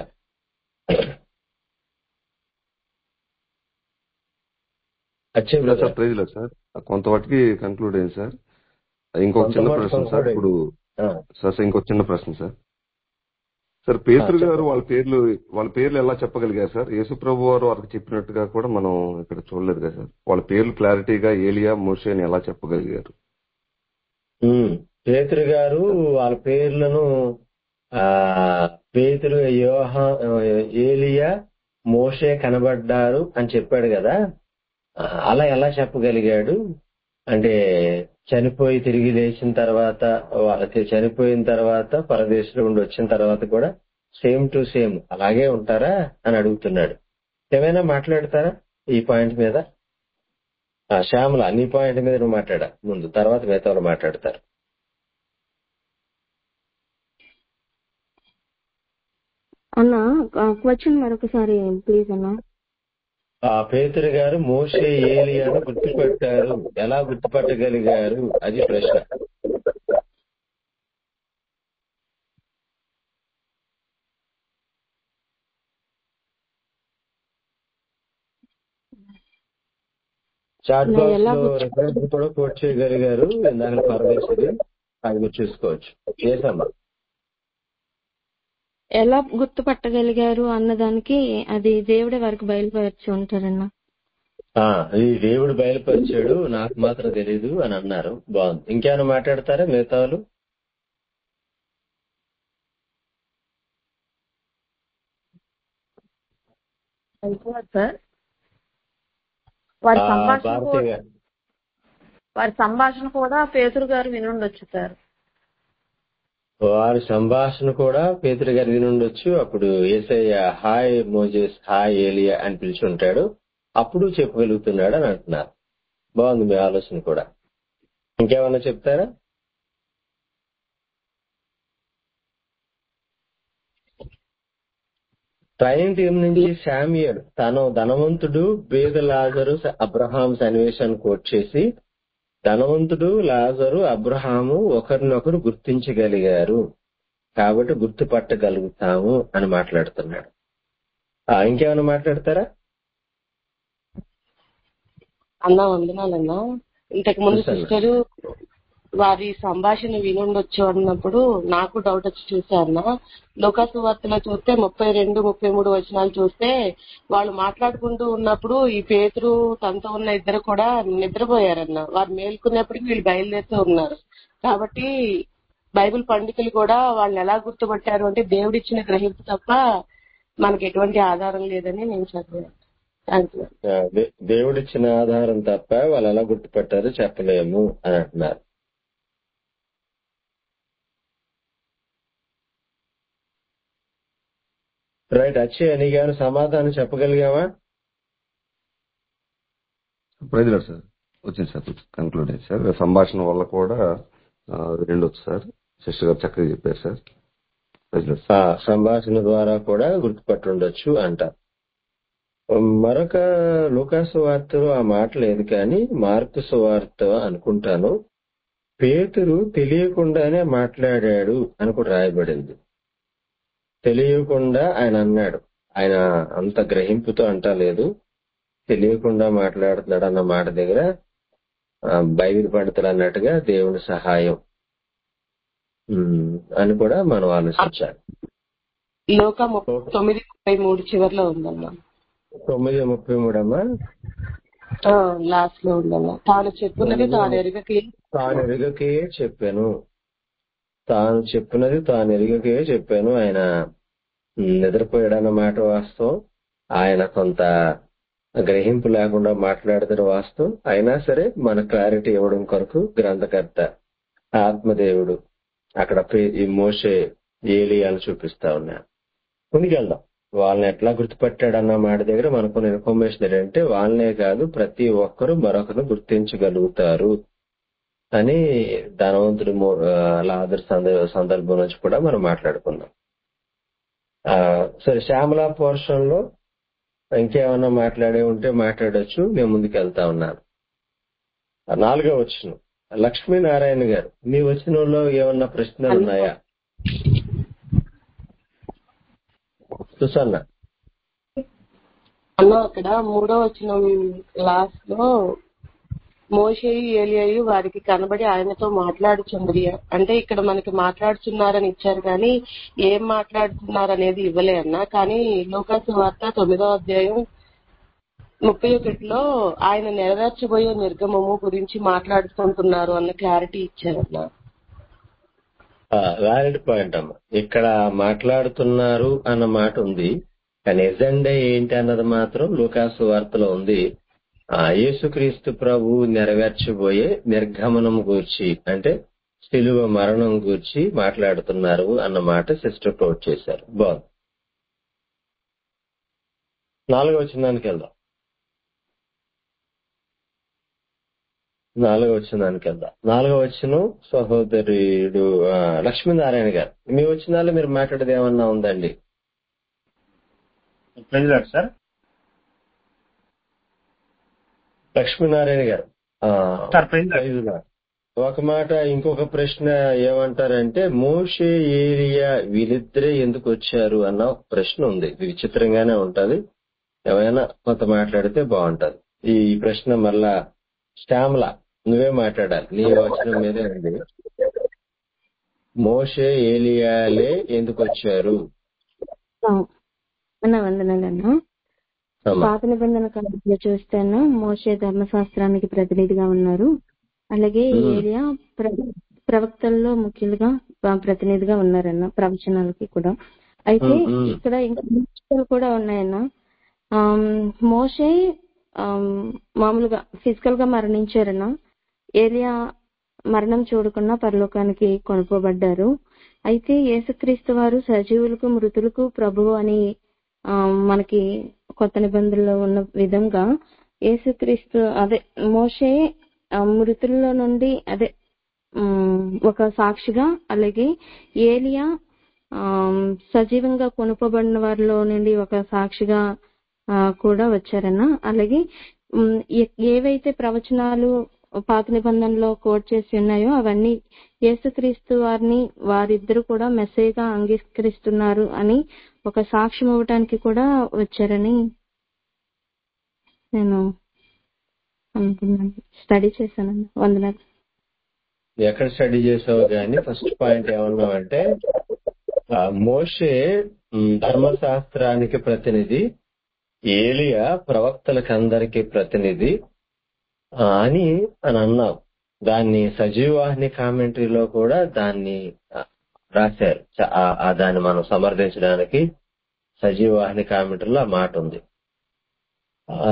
Akshay sir sir brother praise లేదు సార్ కొంతవరకు కంక్లూడ్ అయింది సార్ ఇంకొక చిన్న కొంతమంది ప్రశ్న సార్ conclude ఇప్పుడు ఆ, సార్ సార్ ఇంకొక చిన్న ప్రశ్న సార్ సార్ ఆ, పేతురు గారు చెప్పండి వాళ్ళ పేర్లు వాళ్ళ పేర్లు ఎలా చెప్పగలిగారు సార్ యేసు ప్రభు వారు వారికి చెప్పినట్టుగా కూడా మనం ఇక్కడ చూడలేదు కదా సార్ వాళ్ళ పేర్లు క్లారిటీగా ఏలియా మోషే అని ఎలా చెప్పగలిగారు ఉమ్. పేతురు గారు వాళ్ళ పేర్లను ఆ పేతురు యోహ ఏలియా మోషే కనబడ్డారు అని చెప్పాడు కదా ఆ, అలా ఎలా చెప్పగలిగాడు అంటే చనిపోయి తిరిగి లేచిన తర్వాత వాళ్ళకి చనిపోయిన తర్వాత పరదేశంలో ఉండి వచ్చిన తర్వాత కూడా సేమ్ టు సేమ్ అలాగే ఉంటారా అని అడుగుతున్నాడు ఏమైనా మాట్లాడతారా ఈ పాయింట్ మీద ఆ శ్యామల నీ పాయింట్ మీద నువ్వు మాట్లాడా ముందు తర్వాత మిగతా వాళ్ళు మాట్లాడతారు అన్న క్వశ్చన్ మరొకసారి ప్లీజ్ అన్న ఆ పేతురు గారు మోషే ఏలియాను గుర్తుపెట్టారు ఎలా గుర్తుపట్టగలిగారు అది ప్రశ్న చాట్ అన్న బాక్స్ ఎలా లో గుర్తు రెఫరెన్స్ కూడా కోట్ చేయగలిగారు ఇందాక పరదేశిది అది మీరు చూసుకోవచ్చు చేసమ్మా ఎలా గుర్తుపట్టగలిగారు అన్నదానికి అది దేవుడే వారికి బయలుపరిచి ఉంటారన్న ఆ ఈ దేవుడు బయలుపరిచాడు నాకు మాత్రం తెలియదు అని అన్నారు బాగుంది ఇంకేమైనా మాట్లాడతారా మిగతా వాళ్ళు అయిపోయింది సార్ వారి ఆ, సంభాషణ భారతి కూడా గారు వారి సంభాషణ కూడా పేతురు గారు వినుండొచ్చు సార్ వారి సంభాషణ కూడా పేతురు గారు వినుండొచ్చు అప్పుడు ఏసయ్య హాయ్ మోజెస్ హాయ్ ఏలియా అని పిలిచి ఉంటాడు అప్పుడు చెప్పగలుగుతున్నాడు అని అంటున్నారు బాగుంది మీ ఆలోచన కూడా ఇంకేమన్నా చెప్తారా ట్రైన్ టీం నుంచి శామ్యుయల్ తను ధనవంతుడు బేద లాజరు అబ్రహాం సన్నివేశాన్ని కోట్ చేసి ధనవంతుడు లాజరు అబ్రహాము ఒకరినొకరు గుర్తించగలిగారు కాబట్టి గుర్తుపట్టగలుగుతాము అని మాట్లాడుతున్నాడు ఆ, ఇంకేమైనా మాట్లాడతారా అన్న వందనాలన్నా ఇంతకు ముందు చూశాను. సిస్టరు వారి సంభాషణ వినుండొచ్చు అన్నప్పుడు నాకు డౌట్ వచ్చి చూసాన్న లోకాసు వార్తలో చూస్తే ముప్పై రెండు ముప్పై మూడు వచనాలు చూస్తే వాళ్ళు మాట్లాడుకుంటూ ఉన్నప్పుడు ఈ పేతురు తనతో ఉన్న ఇద్దరు కూడా నిద్రపోయారన్న వారు మేల్కొన్నప్పటికీ వీళ్ళు బయలుదేరుతూ ఉన్నారు కాబట్టి బైబిల్ పండితులు కూడా వాళ్ళని ఎలా గుర్తుపట్టారు అంటే దేవుడిచ్చిన గ్రహింపు తప్ప మనకి ఎటువంటి ఆధారం లేదని నేను చదివాను థ్యాంక్ యూ ఆ, దే- దేవుడిచ్చిన ఆధారం తప్ప వాళ్ళు ఎలా గుర్తుపట్టారో చెప్పలేము అని అంటున్నారు రైట్ అచ్చే నీకేమైనా సమాధానం చెప్పగలిగావా ప్రజలు సార్ వచ్చింది సార్ కంక్లూడ్ అయింది సార్ సంభాషణ వల్ల కూడా ఆ, రెండొచ్చు సార్ సిస్టర్ గారు చక్కగా చెప్పారు సార్ ప్రజలు ఆ, సంభాషణ ద్వారా కూడా గుర్తుపట్టుండొచ్చు అంట మరొక లూకాసు వార్తలో ఆ మాట లేదు కానీ మార్కు సువార్త అనుకుంటాను పేతురు తెలియకుండానే మాట్లాడాడు అని కూడా రాయబడింది తెలియకుండా ఆయన అన్నాడు ఆయన అంత గ్రహింపుతో అంటలేదు తెలియకుండా మాట్లాడుతున్నాడు అన్న మాట దగ్గర ఆ, బైబిల్ పండితులు అన్నట్టుగా దేవుని సహాయం ఉమ్, అని కూడా మనం ఆలోచించాలి లోక ముప్పై తొమ్మిది ముప్పై మూడు చివరిలో ఉందన్న తొమ్మిది ముప్పై మూడమ్మా లాస్ట్ లో ఉందన్న తాను చెప్పున్నది తాను ఎరుగకి తాను ఎరుగకే చెప్పాను తాను చెప్పినది తాను ఎరుగకే చెప్పాను ఆయన నిద్రపోయాడన్న మాట వాస్తవం ఆయన కొంత గ్రహింపు లేకుండా మాట్లాడుతున్న వాస్తవం అయినా సరే మన క్లారిటీ ఇవ్వడం కొరకు గ్రంథకర్త ఆత్మదేవుడు అక్కడ పే- ఈ మోసే ఏలియాలు చూపిస్తా ఉన్నాడు ముందుకెళ్దాం వాళ్ళని ఎట్లా గుర్తుపట్టాడన్న మాట దగ్గర మనకున్న ఇన్ఫర్మేషన్ ఏంటంటే వాళ్ళనే కాదు ప్రతి ఒక్కరు మరొకరు గుర్తించగలుగుతారు అని ధనవంతుడు మో- ఆ, లాజరు సంద- సందర్భం నుంచి కూడా మనం మాట్లాడుకుందాం ఆ, సరే శ్యామల పోర్షన్ లో ఇంకేమన్నా మాట్లాడే ఉంటే మాట్లాడొచ్చు నేను ముందుకు వెళ్తా ఉన్నాను ఆ, నాలుగో వచ్చిన లక్ష్మీనారాయణ గారు మీ వచ్చినంలో ఏమన్నా ప్రశ్నలు ఉన్నాయా సుసన్న అన్న అక్కడ మూడో వచ్చిన లాస్ట్ లో మోషేయు ఏలియాయు వారికి కనబడి ఆయనతో మాట్లాడుచుండ్రి అంటే ఇక్కడ మనకి మాట్లాడుచున్నారని ఇచ్చారు కానీ ఏం మాట్లాడుతున్నారు అనేది ఇవ్వలే అన్న కానీ లోకాసు వార్త తొమ్మిదో అధ్యాయం ముప్పై ఒకటిలో ఆయన నెరవేర్చబోయే నిర్గమము గురించి మాట్లాడుకుంటున్నారు అన్న క్లారిటీ ఇచ్చారన్న వ్యాలిడ్ పాయింట్ అమ్మ ఇక్కడ మాట్లాడుతున్నారు అన్న మాట ఉంది కానీ ఎజెండా ఏంటి అన్నది మాత్రం లూకాసు వార్తలో ఉంది ఆ యేసుక్రీస్తు ప్రభు నెరవేర్చబోయే నిర్గమనం గూర్చి అంటే శిలువ మరణం గూర్చి మాట్లాడుతున్నారు అన్న మాట సిస్టర్ కోట్ చేశారు బాగుంది నాలుగో వచ్చిందానికి వెళ్దాం నాలుగో వచ్చిన దానికి వెళ్దాం నాలుగో వచ్చిన సహోదరుడు ఆ, లక్ష్మీనారాయణ గారు మీ వచ్చిన దానిలో మీరు మాట్లాడేది ఏమన్నా ఉందండి ప్రెసిడెంట్ సార్ లక్ష్మీనారాయణ గారు ఆ, సార్ ప్రెసిడెంట్ ప్రైజ్ లార్డ్. ఒక మాట ఇంకొక ప్రశ్న ఏమంటారంటే మోషే ఏరియా వీళ్ళిద్దరే ఎందుకు వచ్చారు అన్న ఒక ప్రశ్న ఉంది ఇది విచిత్రంగానే ఉంటది ఏమైనా కొంత మాట్లాడితే బాగుంటది ఈ ప్రశ్న మళ్ళా శ్యామల నువ్వే మాట్లాడాలి నీ వచనం మీదే ఉంది మోషే ఏలియాలే ఎందుకు వచ్చారు అన్న వందనాలన్నా అమ్మా. పాత నిబంధన కాలంలో చూస్తేను మోషే ధర్మశాస్త్రానికి ప్రతినిధిగా ఉన్నారు అలాగే మ్మ్. ఏలియా ప్ర- ప్రవక్తల్లో ముఖ్యులుగా ఆ, ప్రతినిధిగా ఉన్నారన్న ప్రవచనాలకి కూడా అయితే మ్మ్, మ్మ్. ఇక్కడ ఇంకా విషయాలు కూడా ఉన్నాయన్న ఆమ్, మోషే ఆమ్, మామూలుగా ఫిజికల్ గా మరణించారన్న ఏలియా మరణం చూడకుండా పరలోకానికి కొనుక్కోబడ్డారు అయితే యేసుక్రీస్తు వారు సజీవులకు మృతులకు ప్రభువు అని ఆ, మనకి కొత్త నిబంధనలో ఉన్న విధంగా యేసుక్రీస్తు అదే మోషే ఆ, మృతుల్లో నుండి అదే ఉమ్, ఒక సాక్షిగా అలాగే ఏలియా ఆమ్, సజీవంగా కొనుపబడిన వారిలో నుండి ఒక సాక్షిగా ఆ, కూడా వచ్చారన్న అలాగే ఉమ్, ఏ- ఏవైతే ప్రవచనాలు పాత నిబంధనలో కోట్ చేసి ఉన్నాయో అవన్నీ యేసుక్రీస్తు వారిని వారిద్దరు కూడా మెస్సేగా అంగీకరిస్తున్నారు అని ఒక సాక్ష్యం ఇవ్వటానికి కూడా వచ్చారని నేను అనుకున్నాను స్టడీ చేశానన్న వందనాలు ఎక్కడ స్టడీ చేసావు కానీ ఫస్ట్ పాయింట్ ఏమన్నావంటే ఆ, మోషే ఉమ్, ధర్మశాస్త్రానికి ప్రతినిధి ఏలియా ప్రవక్తలకు అందరికి ప్రతినిధి ఆ, అని అని అన్నావు దాన్ని సజీవాహిని కామెంటరీలో కూడా దాన్ని ఆ, రాశారు చ- ఆ- ఆ దాన్ని మనం సమర్థించడానికి సజీవాహిని కామెంటరీలో ఆ మాట ఉంది ఆ,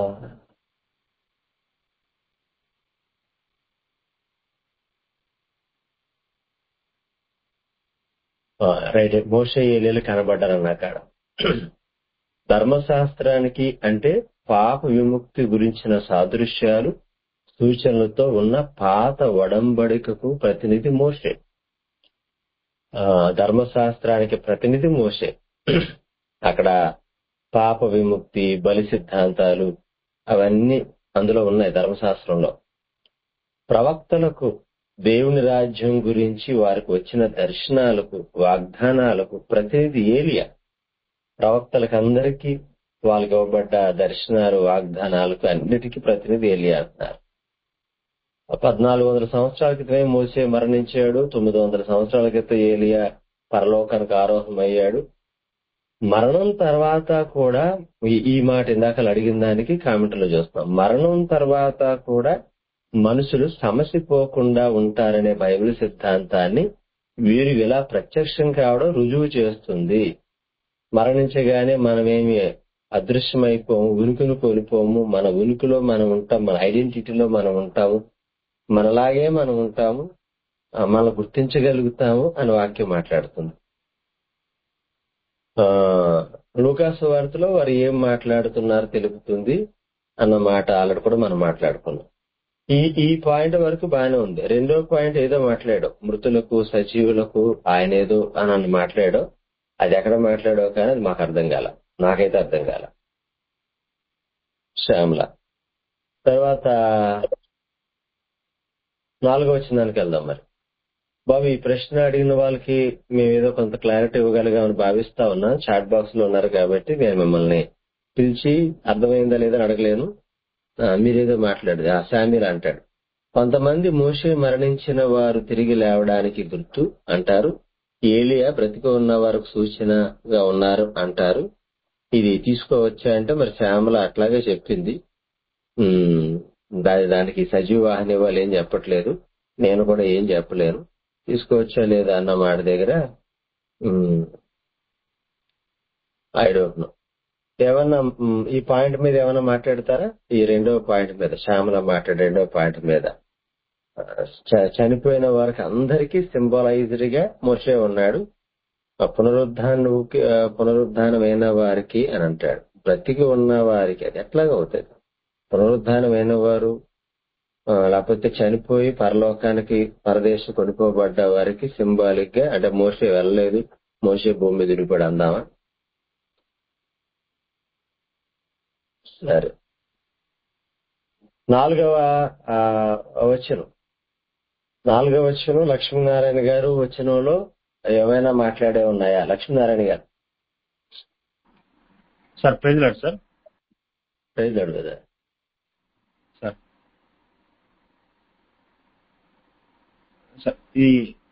ఆ, రైట్ మోషే ఏలియాలు కనబడ్డారన్న కాడ ధర్మశాస్త్రానికి అంటే పాప విముక్తి గురించిన సాదృశ్యాలు సూచనలతో ఉన్న పాత ఒడంబడికకు ప్రతినిధి మోషే ఆ, ధర్మశాస్త్రానికి ప్రతినిధి మోషే అక్కడ పాప విముక్తి బలి సిద్ధాంతాలు అవన్నీ అందులో ఉన్నాయి ధర్మశాస్త్రంలో ప్రవక్తలకు దేవుని రాజ్యం గురించి వారికి వచ్చిన దర్శనాలకు వాగ్దానాలకు ప్రతినిధి ఏలియా ప్రవక్తలకు అందరికీ వాళ్ళకి ఇవ్వబడ్డ దర్శనాలు వాగ్దానాలకు అన్నిటికీ ప్రతినిధి ఏలియా అంటున్నారు పద్నాలుగు వందల సంవత్సరాల క్రితమే మోసే మరణించాడు తొమ్మిది వందల సంవత్సరాల క్రితం ఏలియా పరలోకానికి ఆరోహమయ్యాడు మరణం తర్వాత కూడా ఈ- ఈ మాట ఇందాక అడిగిన దానికి కామెంట్లో చూస్తాం మరణం తర్వాత కూడా మనుషులు సమసిపోకుండా ఉంటారనే బైబిల్ సిద్ధాంతాన్ని వీరు ఇలా ప్రత్యక్షం కావడం రుజువు చేస్తుంది మరణించగానే మనమేమి అదృశ్యమైపోము ఉనికిని కోల్పోము మన ఉనికిలో మనం ఉంటాం మన ఐడెంటిటీలో మనం ఉంటాము మనలాగే మనం ఉంటాము ఆ, మనం గుర్తించగలుగుతాము అని వాక్యం మాట్లాడుతుంది ఆ లూకాసు వార్తలో వారు ఏం మాట్లాడుతున్నారో తెలుపుతుంది అన్న మాట ఆల్రెడీ కూడా మనం మాట్లాడుకున్నాం ఈ ఈ పాయింట్ వరకు బాగానే ఉంది రెండో పాయింట్ ఏదో మాట్లాడావు మృతులకు సజీవులకు ఆయన ఏదో అని అని మాట్లాడావు అది ఎక్కడ మాట్లాడావు కానీ అది మాకు అర్థం కాల నాకైతే అర్థం కాల శ్యామల తర్వాత నాలుగో వచ్చిన దానికి వెళ్దాం మరి బాబు ఈ ప్రశ్న అడిగిన వాళ్ళకి మేము ఏదో కొంత క్లారిటీ ఇవ్వగలిగామని భావిస్తా ఉన్నా చాట్ బాక్స్ లో ఉన్నారు కాబట్టి నేను మిమ్మల్ని పిలిచి అర్థమైందా లేదని అడగలేను ఆ, మీరేదో మాట్లాడదు ఆ శామీర్ అంటాడు కొంతమంది మోషే మరణించిన వారు తిరిగి లేవడానికి గుర్తు అంటారు ఏలియా బ్రతికి ఉన్న వారికి సూచనగా ఉన్నారు అంటారు ఇది తీసుకోవచ్చా అంటే మరి శ్యామల అట్లాగే చెప్పింది ఉమ్, దా- దానికి సజీవ వాహన వాళ్ళు ఏం చెప్పట్లేదు నేను కూడా ఏం చెప్పలేను తీసుకోవచ్చా లేదా అన్న మాట దగ్గర ఐ డోంట్ నో ఏమన్నా మ్, ఈ పాయింట్ మీద ఏమన్నా మాట్లాడతారా ఈ రెండో పాయింట్ మీద శ్యామల మాట్లాడే రెండో పాయింట్ మీద ఆ, చ- చనిపోయిన వారికి అందరికీ సింబలైజ్డ్ గా మోసే ఉన్నాడు ఆ పునరుద్ధానుకి ఆ, పునరుద్ధానమైన వారికి అని అంటాడు బ్రతికి ఉన్న వారికి అది ఎట్లాగా అవుతుంది పునరుద్ధానమైన వారు ఆ, లేకపోతే చనిపోయి పరలోకానికి పరదేశం కొనుక్కోబడ్డ వారికి సింబాలిక్ గా అంటే మోసే వెళ్ళలేదు మోసే భూమి మీద విడిపడి అందామా సరే నాలుగవ ఆ, వచనం నాలుగవ వచనం లక్ష్మీనారాయణ గారు వచనంలో ఏమైనా మాట్లాడే ఉన్నాయా లక్ష్మీనారాయణ గారు sir praise lord sir praise కదా సార్ సార్ ఈ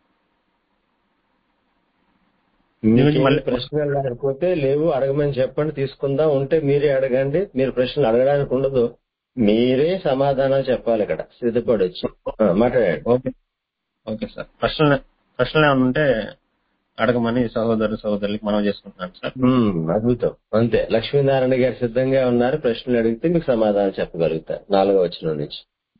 దీని గురించి మీకేం మళ్ళీ ప్రశ్నలు లేకపోతే లేవు అడగమని చెప్పండి తీసుకుందాం ఉంటే మీరే అడగండి మీరు ప్రశ్నలు అడగడానికి ఉండదు మీరే సమాధానాలు చెప్పాలి ఇక్కడ సిద్ధపడి వచ్చి ఆ, మాట్లాడండి ఓకే ఓకే సార్ ప్రశ్నలు ప్రశ్నలు ఏమైనా ఉంటే అడగమని సహోదరు సహోదరులకి మనం చేసుకుంటున్నాను సార్ ఉమ్, అద్భుతం అంతే లక్ష్మీనారాయణ గారు సిద్ధంగా ఉన్నారు ప్రశ్నలు అడిగితే మీకు సమాధానం చెప్పగలుగుతారు నాలుగో వచ్చిన నుంచి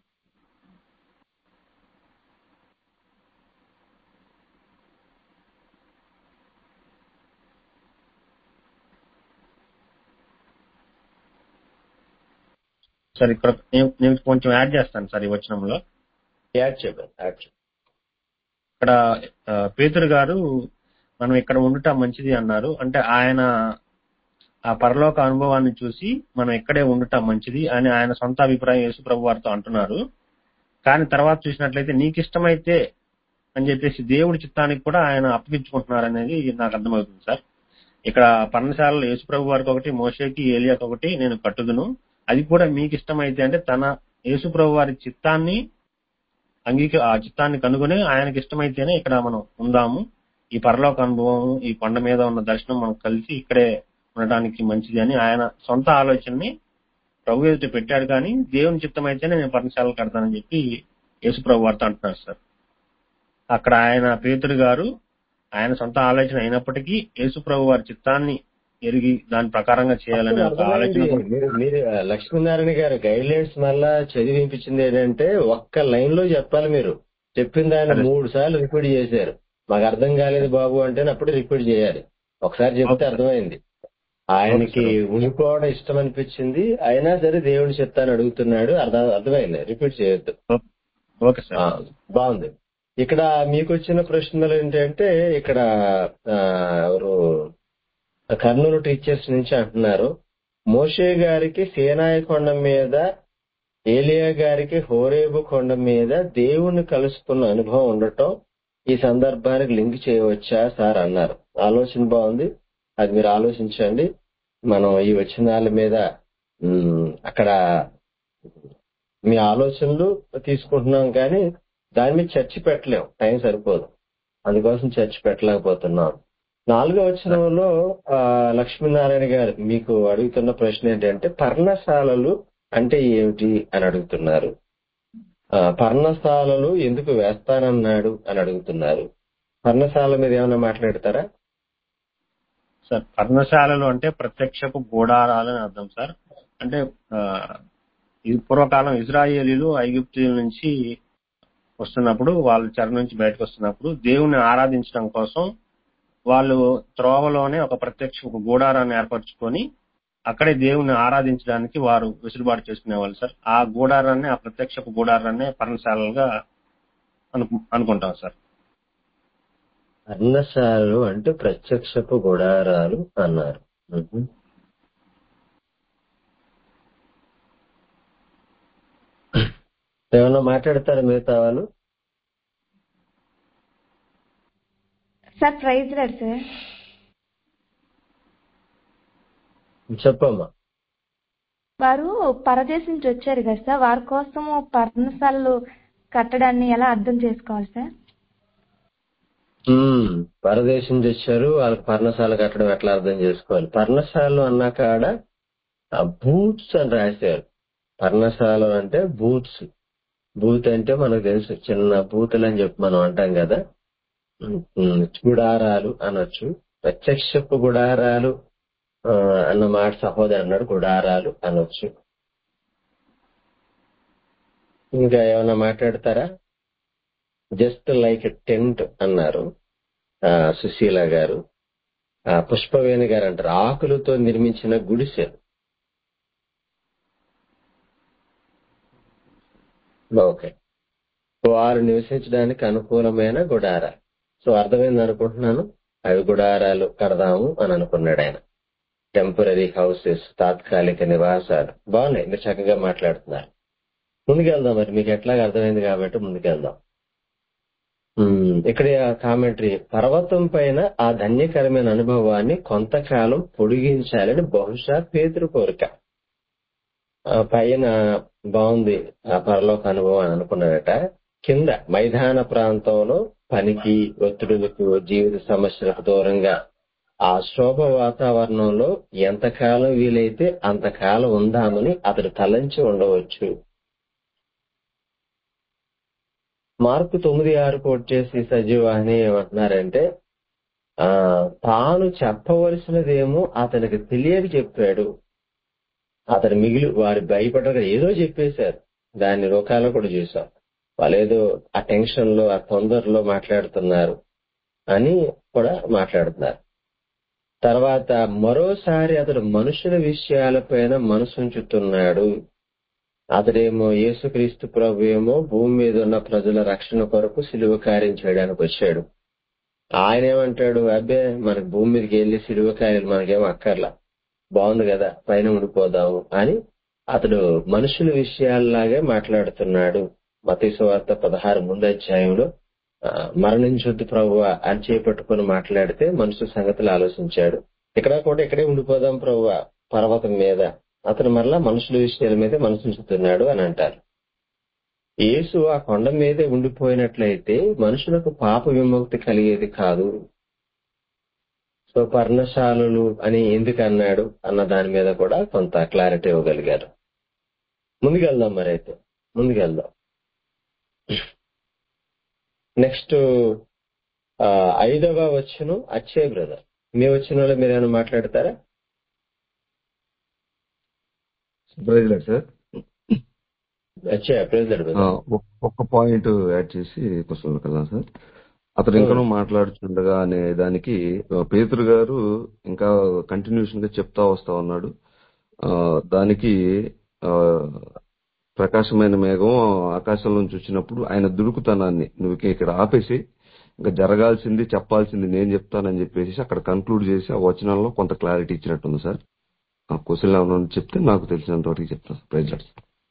సార్ ఇక్కడ నేను నేను కొంచెం యాడ్ చేస్తాను సార్ ఈ వచనంలో యాడ్ చెప్పండి యాడ్ చెప్పండి ఇక్కడ ఆ, పేతురు గారు మనం ఇక్కడ ఉండుట మంచిది అన్నారు అంటే ఆయన ఆ పరలోక అనుభవాన్ని చూసి మనం ఇక్కడే ఉండుట మంచిది అని ఆయన సొంత అభిప్రాయం యేసు ప్రభు వారితో అంటున్నారు కానీ తర్వాత చూసినట్లయితే నీకు ఇష్టమైతే అని చెప్పేసి దేవుడి చిత్తానికి కూడా ఆయన అప్పగించుకుంటున్నారు అనేది నాకు అర్థమవుతుంది సార్ ఇక్కడ పర్ణశాలలో యేసు ప్రభు వారికి ఒకటి మోషేకి ఏలియాకి ఒకటి నేను కట్టుదును అది కూడా మీకు ఇష్టమైతే అంటే తన యేసు ప్రభు వారి చిత్తాన్ని అంగీక ఆ చిత్తాన్ని కనుగొని ఆయనకి ఇష్టమైతేనే ఇక్కడ మనం ఉందాము ఈ పరలోక అనుభవం ఈ కొండ మీద ఉన్న దర్శనం మనకు కలిసి ఇక్కడే ఉండటానికి మంచిది అని ఆయన సొంత ఆలోచనని ప్రభు ఎదుట పెట్టాడు కానీ దేవుని చిత్తం అయితేనే నేను పర్ణశాల కడతానని చెప్పి యేసు ప్రభు వారితో అంటున్నారు సార్ అక్కడ ఆయన పేతుడు గారు ఆయన సొంత ఆలోచన అయినప్పటికీ యేసు ప్రభు వారి చిత్తాన్ని ఎరిగి దాని ప్రకారంగా చేయాలనే ఒక అర్థమైంది ఆలోచన మీరు మీరు లక్ష్మీనారాయణ గారు గైడ్ లైన్స్ మళ్ళా చదివి వినిపించింది ఏంటంటే ఒక్క లైన్ లో చెప్పాలి మీరు చెప్పింది ఆయన మూడు సార్లు రిపీట్ చేశారు మాకు అర్థం కాలేదు బాబు అంటే అప్పుడు రిపీట్ చేయాలి ఒకసారి చెప్తే అర్థమైంది ఆయనకి ఉండిపోవడం ఇష్టం అనిపించింది అయినా సరే దేవుడి చెప్తాను అడుగుతున్నాడు అర్థం అర్థమైంది రిపీట్ చేయొద్దు ఓకే సార్ ఆ, బాగుంది ఇక్కడ మీకు వచ్చిన ప్రశ్నలు ఏంటంటే ఇక్కడ ఆ, ఎవరు కర్నూలు టీచర్స్ నుంచి అంటున్నారు మోషే గారికి సేనాయి కొండ మీద ఏలియా గారికి హోరేబు కొండ మీద దేవుణ్ణి కలుసుకున్న అనుభవం ఉండటం ఈ సందర్భానికి లింక్ చేయవచ్చా సార్ అన్నారు ఆలోచన బాగుంది అది మీరు ఆలోచించండి మనం ఈ వచనాల మీద ఉమ్, అక్కడ మీ ఆలోచనలు తీసుకుంటున్నాం కానీ దాని మీద చర్చ పెట్టలేం టైం సరిపోదు అందుకోసం చర్చ పెట్టలేకపోతున్నాం నాలుగో వచనంలో ఆ, లక్ష్మీనారాయణ గారు మీకు అడుగుతున్న ప్రశ్న ఏంటంటే పర్ణశాలలు అంటే ఏమిటి అని అడుగుతున్నారు ఆ, పర్ణశాలలు ఎందుకు వేస్తానన్నాడు అని అడుగుతున్నారు పర్ణశాల మీద ఏమైనా మాట్లాడతారా సార్ పర్ణశాలలు అంటే ప్రత్యక్షపు గూడారాలు అని అర్థం సార్ అంటే ఆ, ఇది పూర్వకాలం ఇజ్రాయేలీలు ఐగుప్తుల నుంచి వస్తున్నప్పుడు వాళ్ళ చెర నుంచి బయటకు వస్తున్నప్పుడు దేవుణ్ణి ఆరాధించడం కోసం వాళ్ళు త్రోవలోనే ఒక ప్రత్యక్ష ఒక గూడారాన్ని ఏర్పరచుకొని అక్కడే దేవుణ్ణి ఆరాధించడానికి వారు వెసులుబాటు చేసుకునేవాళ్ళు సార్ ఆ గూడారాన్ని ఆ ప్రత్యక్షపు గూడారాన్ని పర్ణశాలలుగా అను అనుకుంటాం సార్ పర్ణశాలలు అంటే ప్రత్యక్షపు గుడారాలు అన్నారు మ్మ్. ఏమన్నా మాట్లాడతారా మిగతా వాళ్ళు సార్ ప్రైజ్ రాడు సార్ చెప్పమ్మా వారు పరదేశం నుంచి వచ్చారు కదా సార్ వారి కోసము పర్ణశాలలు కట్టడాన్ని ఎలా అర్థం చేసుకోవాలి సార్ మ్మ్. పరదేశం తెచ్చారు వాళ్ళకి పర్ణశాల కట్టడం ఎట్లా అర్థం చేసుకోవాలి పర్ణశాలలు అన్నాక ఆడ బూత్స్ అని రాశారు పర్ణశాల అంటే బూత్స్ బూత్ అంటే మనకు తెలుసు చిన్న బూతులు అని చెప్పి మనం అంటాం కదా మ్మ్. గుడారాలు అనొచ్చు ప్రత్యక్షపు గుడారాలు ఆ, అన్న మాట సహోదరు అన్నాడు గుడారాలు అనొచ్చు ఇంకా ఏమైనా మాట్లాడతారా జస్ట్ లైక్ టెంట్ అన్నారు ఆ, సుశీల గారు ఆ, పుష్పవేణి గారు అంటారు ఆకులతో నిర్మించిన గుడిసె ఓకే వారు నివసించడానికి అనుకూలమైన గుడార సో అర్థమైంది అనుకుంటున్నాను అవి గుడారాలు కడదాము అని అనుకున్నాడు ఆయన టెంపరీ హౌసెస్ తాత్కాలిక నివాసాలు బాగున్నాయి మీరు చక్కగా మాట్లాడుతున్నారు ముందుకెళ్దాం మరి మీకు ఎట్లాగ అర్థమైంది కాబట్టి ముందుకెళ్దాం ఉమ్, ఇక్కడ కామెంటరీ పర్వతం పైన ఆ ధన్యకరమైన అనుభవాన్ని కొంతకాలం పొడిగించాలని బహుశా పేతురు కోరిక ఆ పైన బాగుంది ఆ పరలోక అనుభవం అని అనుకున్నాడట కింద మైదాన ప్రాంతంలో పనికి ఒత్తిడులకు జీవిత సమస్యలకు దూరంగా ఆ శోభ వాతావరణంలో ఎంతకాలం వీలైతే అంతకాలం ఉందామని అతడు తలంచి ఉండవచ్చు మార్కు తొమ్మిది ఆరు కోట్ చేసి సజీవాహిని ఏమంటున్నారంటే ఆ తాను చెప్పవలసినదేమో అతనికి తెలియక చెప్పాడు అతను మిగిలి వారి భయపడక ఏదో చెప్పేశారు దాన్ని లోకాల్లో కూడా చూసాం వాళ్ళు ఏదో ఆ టెన్షన్ లో ఆ తొందరలో మాట్లాడుతున్నారు అని కూడా మాట్లాడుతున్నారు తర్వాత మరోసారి అతడు మనుషుల విషయాలపైన మనసుంచుతున్నాడు అతడేమో యేసుక్రీస్తు ప్రభు ఏమో భూమి మీద ఉన్న ప్రజల రక్షణ కొరకు సిలువ కార్యం చేయడానికి వచ్చాడు ఆయన ఏమంటాడు అబ్బే మనకి భూమి మీదకి వెళ్ళి సిలువకాయలు మనకేం అక్కర్లా బాగుంది కదా పైన ఉండిపోదాము అని అతడు మనుషుల విషయాల్లాగే మాట్లాడుతున్నాడు మతీసు వార్త పదహారు ముందు అధ్యాయంలో ఆ, మరణించొద్దు ప్రభు అని చేపట్టుకుని మాట్లాడితే మనుషుల సంగతులు ఆలోచించాడు ఇక్కడ కూడా ఇక్కడే ఉండిపోదాం ప్రభు పర్వతం మీద అతను మరలా మనుషుల విషయాల మీద మనసుంచుతున్నాడు అని అంటారు యేసు ఆ కొండ మీదే ఉండిపోయినట్లయితే మనుషులకు పాప విముక్తి కలిగేది కాదు సో పర్ణశాలలు అని ఎందుకు అన్నాడు అన్న దాని మీద కూడా కొంత క్లారిటీ ఇవ్వగలిగారు ముందుకెళ్దాం మరైతే ముందుకెళ్దాం నెక్స్ట్ ఆ, ఐదవ వచ్చును అచ్చయ్ బ్రదర్ మీ వచ్చిన వాళ్ళు మీరు ఏమైనా మాట్లాడతారా ప్రైజ్ లార్డ్ సార్ అచ్చయ్ ప్రెసిడెంట్ ఆ, బ్రదర్ ఒక్- ఒక్క పాయింట్ యాడ్ చేసి క్వశ్చన్ కదా సార్ అతను ఇంకనూ మాట్లాడుతుండగా అనే దానికి ఆ, పేతురు గారు ఇంకా కంటిన్యూషన్ గా చెప్తా వస్తా ఉన్నాడు ఆ, దానికి ఆ, ప్రకాశమైన మేఘం ఆకాశం నుంచి వచ్చినప్పుడు ఆయన దుడుకుతనాన్ని నువ్వు ఇక ఇక్కడ ఆపేసి ఇంకా జరగాల్సింది చెప్పాల్సింది నేను చెప్తానని చెప్పేసి అక్కడ కంక్లూడ్ చేసి ఆ వచనంలో కొంత క్లారిటీ ఇచ్చినట్టుంది సార్ ఆ క్వశ్చన్ ఏమైనా ఉంటే చెప్తే నాకు తెలిసినంత వరకు చెప్తాను ప్రైజ్ లార్డ్.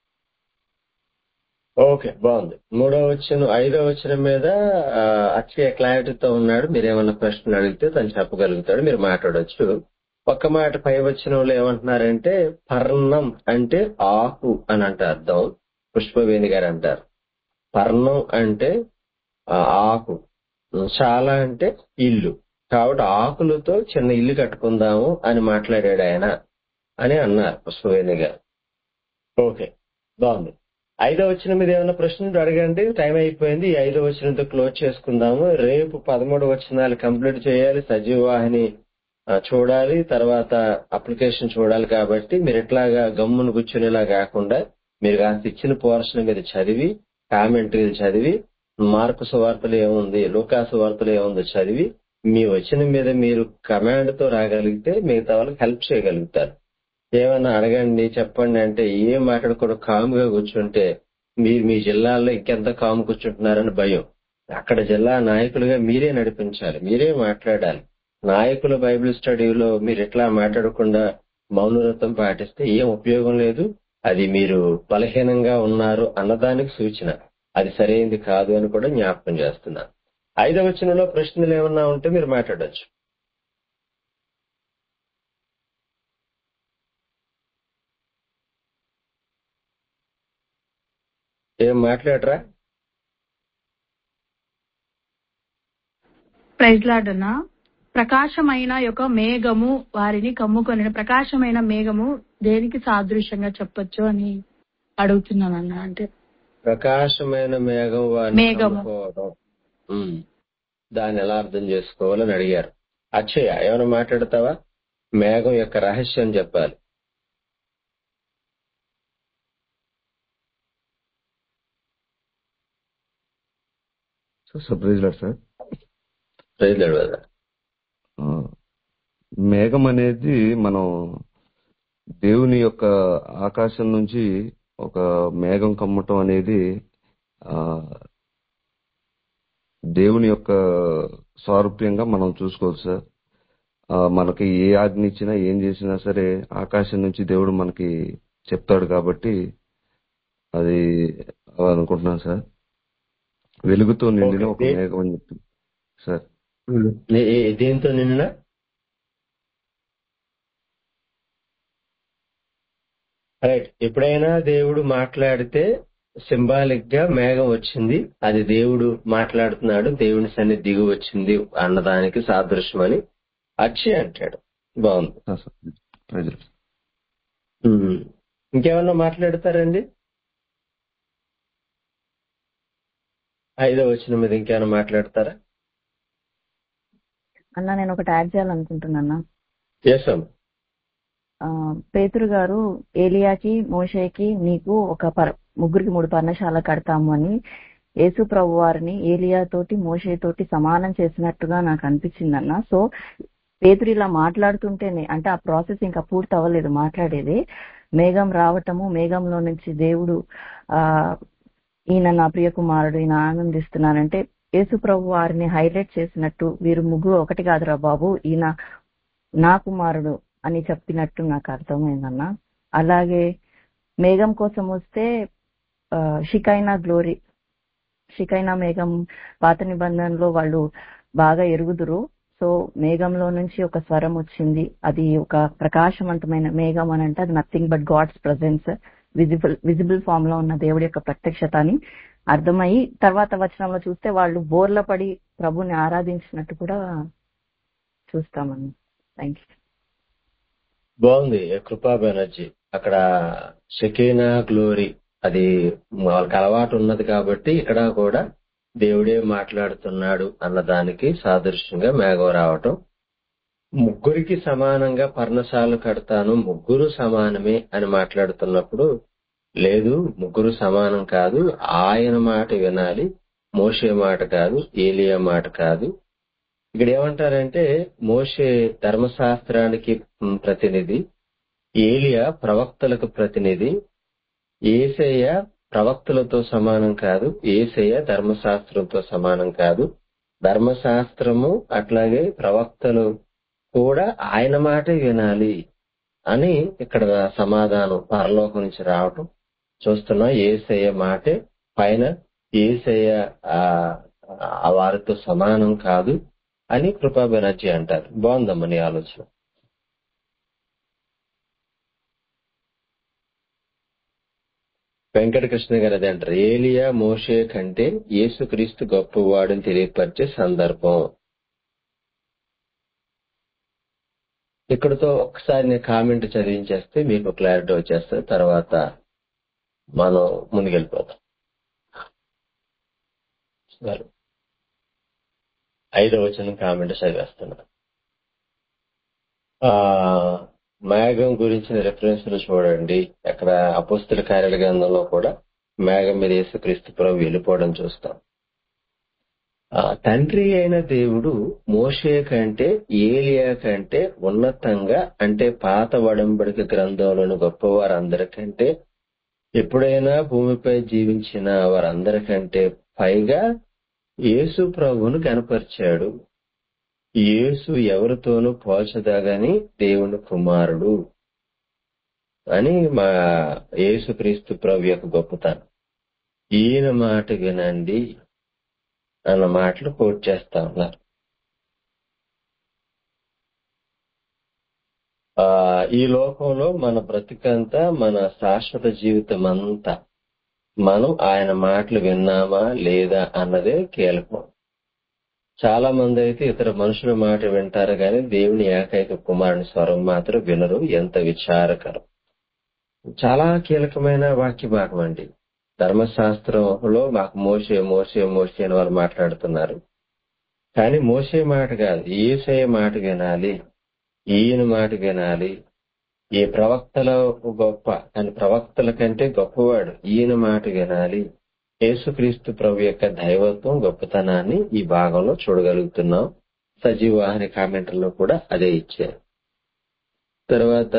ఓకే బాగుంది మూడో వచ్చిన ఐదో వచ్చిన మీద ఆ, అచ్చయ్య క్లారిటీతో ఉన్నాడు మీరు ఏమైనా ప్రశ్నలు అడిగితే తను చెప్పగలుగుతాడు మీరు మాట్లాడొచ్చు ఒక్క మాట పై వచ్చినంలో ఏమంటున్నారంటే పర్ణం అంటే ఆకు అని అంటే అర్థం పుష్పవేణి గారు అంటారు పర్ణం అంటే ఆ, ఆకు చాలా అంటే ఇల్లు కాబట్టి ఆకులతో చిన్న ఇల్లు కట్టుకుందాము అని మాట్లాడాడు ఆయన అని అన్నారు పుష్పవేణి గారు ఓకే బాగుంది ఐదో వచ్చిన మీద ఏమైనా ప్రశ్నలు అడగండి టైం అయిపోయింది ఈ ఐదో వచ్చినంతో క్లోజ్ చేసుకుందాము రేపు పదమూడు వచనాలు కంప్లీట్ చేయాలి సజీవ వాహిని ఆ, చూడాలి తర్వాత అప్లికేషన్ చూడాలి కాబట్టి మీరు ఎట్లాగా గమ్మును కూర్చునేలా కాకుండా మీరు కాస్త ఇచ్చిన పోర్షన్ మీద చదివి కామెంటరీలు చదివి మార్కు సువార్తలు ఏముంది లూకా సువార్తలు ఏముందో చదివి మీ వచ్చిన మీద మీరు కమాండ్ తో రాగలిగితే మిగతా వాళ్ళకి హెల్ప్ చేయగలుగుతారు ఏమన్నా అడగండి చెప్పండి అంటే ఏం మాట్లాడకూడదు కాముగా కూర్చుంటే మీరు మీ జిల్లాలో ఇంకెంత కాము కూర్చుంటున్నారని భయం అక్కడ జిల్లా నాయకులుగా మీరే నడిపించాలి మీరే మాట్లాడాలి నాయకుల బైబిల్ స్టడీలో మీరు ఎట్లా మాట్లాడకుండా మౌనవ్రతం పాటిస్తే ఏం ఉపయోగం లేదు అది మీరు బలహీనంగా ఉన్నారు అన్నదానికి సూచన అది సరైంది కాదు అని కూడా జ్ఞాపకం చేస్తున్నాను ఐదవ వచనంలో ప్రశ్నలు ఏమన్నా ఉంటే మీరు మాట్లాడొచ్చు ఏం మాట్లాడరా ప్రైజ్ లాడనా ప్రకాశమైన యొక్క మేఘము వారిని కమ్ముకొని ప్రకాశమైన మేఘము దేనికి సాదృశ్యంగా చెప్పొచ్చు అని అడుగుతున్నాను అన్న అంటే ప్రకాశమైన మేఘం వారిని మేఘము. కమ్ముకోవడం ఉమ్. దాన్ని ఎలా అర్థం చేసుకోవాలని అడిగారు అచ్చయ్య ఏమైనా మాట్లాడతావా మేఘం యొక్క రహస్యం చెప్పాలి sir praise lord sir praise lord కదా ఆ, మేఘం అనేది మనం దేవుని యొక్క ఆకాశం నుంచి ఒక మేఘం కమ్మటం అనేది ఆ దేవుని యొక్క సారూప్యంగా మనం చూసుకోవచ్చు సార్ ఆ, మనకి ఏ ఆజ్ఞ ఇచ్చినా ఏం చేసినా సరే ఆకాశం నుంచి దేవుడు మనకి చెప్తాడు కాబట్టి అది అనుకుంటున్నాను సార్ వెలుగుతో నిండిన ఒక ఓకే. మేఘం అని చెప్పి సార్ ఏ- ఏ- దేంతో నిన్న రైట్ ఎప్పుడైనా దేవుడు మాట్లాడితే సింబాలిక్ గా మేఘం వచ్చింది అది దేవుడు మాట్లాడుతున్నాడు దేవుని సన్ని దిగి వచ్చింది అన్నదానికి సాదృశ్యం అని అచ్చి అంటాడు బాగుంది ఆ, సార్ ప్రైజ్ లార్డ్. ఉమ్. ఇంకేమన్నా మాట్లాడతారండి ఐదో వచ్చిన మీద ఇంకేమైనా మాట్లాడతారా అన్న నేను ఒకటి యాడ్ చేయాలనుకుంటున్నా ఎస్ అమ్మ ఆ, పేతురు గారు ఏలియాకి మోషేకి నీకు ఒక పర్ ముగ్గురికి మూడు పర్ణశాల కడతాము అని యేసు ప్రభు వారిని ఏలియా తోటి మోషే తోటి సమానం చేసినట్టుగా నాకు అనిపించింది అన్న సో పేతురు ఇలా మాట్లాడుతుంటేనే అంటే ఆ ప్రాసెస్ ఇంకా పూర్తి అవ్వలేదు మాట్లాడేది మేఘం రావటము మేఘంలో నుంచి దేవుడు ఆ ఈయన నా ప్రియ కుమారుడు ఈయన ఆనందిస్తున్నానంటే యేసు ప్రభు వారిని హైలైట్ చేసినట్టు వీరు ముగ్గురు ఒకటి కాదురా బాబు ఈయన నా కుమారుడు అని చెప్పినట్టు నాకు అర్థమైందన్న అలాగే మేఘం కోసం వస్తే ఆ, షికైనా గ్లోరీ షికైనా మేఘం పాత నిబంధనలో వాళ్ళు బాగా ఎరుగుదురు సో మేఘంలో నుంచి ఒక స్వరం వచ్చింది అది ఒక ప్రకాశవంతమైన మేఘం అని అంటే అది nothing but god's presence visible visible form లో ఉన్న దేవుడి యొక్క ప్రత్యక్షత అని అర్థమయ్యి తర్వాత వచనంలో చూస్తే వాళ్ళు బోర్ల పడి ప్రభుని ఆరాధించినట్టు కూడా చూస్తామని థ్యాంక్ యూ బాగుంది కృపా బెనర్జీ అక్కడ షకీనా గ్లోరీ అది వాళ్ళకి అలవాటు ఉన్నది కాబట్టి ఇక్కడ కూడా దేవుడే మాట్లాడుతున్నాడు అన్న దానికి సాదృశ్యంగా మేఘం రావటం ముగ్గురికి సమానంగా పర్ణశాల కడతాను ముగ్గురు సమానమే అని మాట్లాడుతున్నప్పుడు లేదు ముగ్గురు సమానం కాదు ఆయన మాట వినాలి మోషే మాట కాదు ఏలియా మాట కాదు ఇక్కడ ఏమంటారంటే మోషే ధర్మశాస్త్రానికి మ్, ప్రతినిధి ఏలియా ప్రవక్తలకు ప్రతినిధి ఏసయ్య ప్రవక్తలతో సమానం కాదు ఏసయ్య ధర్మశాస్త్రంతో సమానం కాదు ధర్మశాస్త్రము అట్లాగే ప్రవక్తలు కూడా ఆయన మాటే వినాలి అని ఇక్కడ సమాధానం పరలోకం నుంచి రావటం చూస్తున్నాం ఏసయ్య మాటే పైన ఏసయ్య ఆ, ఆ వారితో సమానం కాదు అని కృపా బెనర్జీ అంటారు బాగుందమ్మా నీ ఆలోచన వెంకటకృష్ణ గారు అదే అంటారు ఏలియా మోషే కంటే యేసుక్రీస్తు గొప్పవాడని తెలియపరిచే సందర్భం ఇక్కడతో ఒక్కసారి నేను కామెంట్ చదివించేస్తే మీకు క్లారిటీ వచ్చేస్తుంది తర్వాత మనం ముందుకెళ్ళిపోతాం సరే. ఐదవ వచనం కామెంట్ చదివేస్తున్నా ఆ మేఘం గురించిన రెఫరెన్స్ చూడండి అక్కడ అపోస్తుల కార్యాల గ్రంథంలో కూడా మేఘం మీద యేసుక్రీస్తు ప్రభు వెళ్ళిపోవడం చూస్తాం ఆ తండ్రి అయిన దేవుడు మోషే కంటే ఏలియా కంటే ఉన్నతంగా అంటే పాత వడంబడిక గ్రంథంలోని గొప్పవారందరికంటే ఎప్పుడైనా భూమిపై జీవించిన వారందరికంటే పైగా యేసు ప్రభువును కనపరిచాడు యేసు ఎవరితోనూ పోల్చదగని దేవుని కుమారుడు అని మా యేసుక్రీస్తు ప్రభు యొక్క గొప్పతనం ఈయన మాట వినండి అన్న మాటలు కోట్ చేస్తా ఉన్నారు ఆ ఈ లోకంలో మన బ్రతికంతా మన శాశ్వత జీవితం అంతా మనం ఆయన మాటలు విన్నామా లేదా అన్నదే కీలకం చాలా మంది అయితే ఇతర మనుషుల మాట వింటారు కానీ దేవుని ఏకైక కుమారుని స్వరం మాత్రం వినరు ఎంత విచారకరం చాలా కీలకమైన వాక్య భాగం అండి ధర్మశాస్త్రంలో మాకు మోసే మోసే మోసే అని వాళ్ళు మాట్లాడుతున్నారు కానీ మోసే మాట కాదు ఏసయ మాట వినాలి ఈయన మాట వినాలి ఈ ప్రవక్తల గొప్ప కానీ ప్రవక్తల కంటే గొప్పవాడు ఈయన మాట వినాలి యేసుక్రీస్తు ప్రభు యొక్క దైవత్వం గొప్పతనాన్ని ఈ భాగంలో చూడగలుగుతున్నాం సజీవాహిని కామెంటర్లో కూడా అదే ఇచ్చారు తర్వాత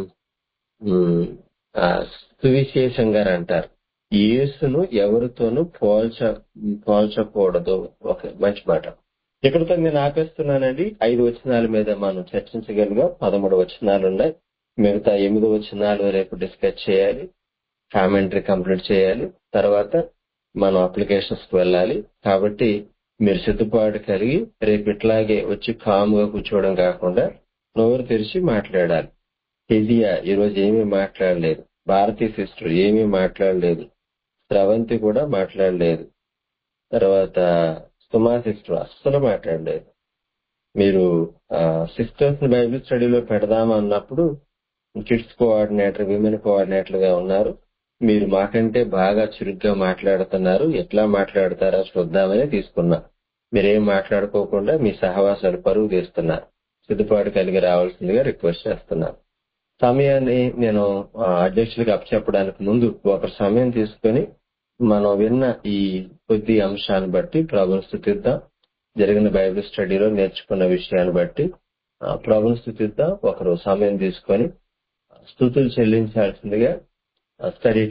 ఉమ్, ఆ, సువిశేషం గారు అంటారు యేసును ఎవరితోనూ పోల్చ పోల్చకూడదు ఓకే మంచి మాట ఇక్కడితో నేను ఆపేస్తున్నానండి ఐదు వచనాల మీద మనం చర్చించగలిగా పదమూడు వచనాలు ఉన్నాయి మిగతా ఎనిమిది వచనాలు రేపు డిస్కస్ చేయాలి కామెంటరీ కంప్లీట్ చేయాలి తర్వాత మనం అప్లికేషన్స్ కి వెళ్ళాలి కాబట్టి మీరు సిద్ధపాటు కలిగి రేపు ఇట్లాగే వచ్చి కాముగా కూర్చోవడం కాకుండా నోరు తెరిచి మాట్లాడాలి కెజియా ఈరోజు ఏమీ మాట్లాడలేదు భారతీ సిస్టర్ ఏమీ మాట్లాడలేదు స్రవంతి కూడా మాట్లాడలేదు తర్వాత సుమా సిస్టర్ అస్సలు మాట్లాడలేదు మీరు సిస్టర్స్ బైబిల్ స్టడీలో పెడదాం అన్నప్పుడు కిడ్స్ కోఆర్డినేటర్ విమెన్ కోఆర్డినేటర్ గా ఉన్నారు మీరు మాకంటే బాగా చురుగ్గా మాట్లాడుతున్నారు ఎట్లా మాట్లాడతారో చూద్దామని తీసుకున్నా మీరేం మాట్లాడుకోకుండా మీ సహవాసాలు పరుగు తీస్తున్నారు సిద్ధపాటు కలిగి రావాల్సిందిగా రిక్వెస్ట్ చేస్తున్నాను సమయాన్ని నేను ఆ, అధ్యక్షులకు అప్పచెప్పడానికి ముందు ఒక సమయం తీసుకొని మనం విన్న ఈ కొద్ది అంశాన్ని బట్టి ప్రభుని స్థుతిద్దాం జరిగిన బైబిల్ స్టడీలో నేర్చుకున్న విషయాన్ని బట్టి ఆ, ప్రభుని స్థుతిద్దాం ఒకరు సమయం తీసుకొని స్థుతులు చెల్లించాల్సిందిగా ఆ, స్టడీ టీం కోరుతున్నాను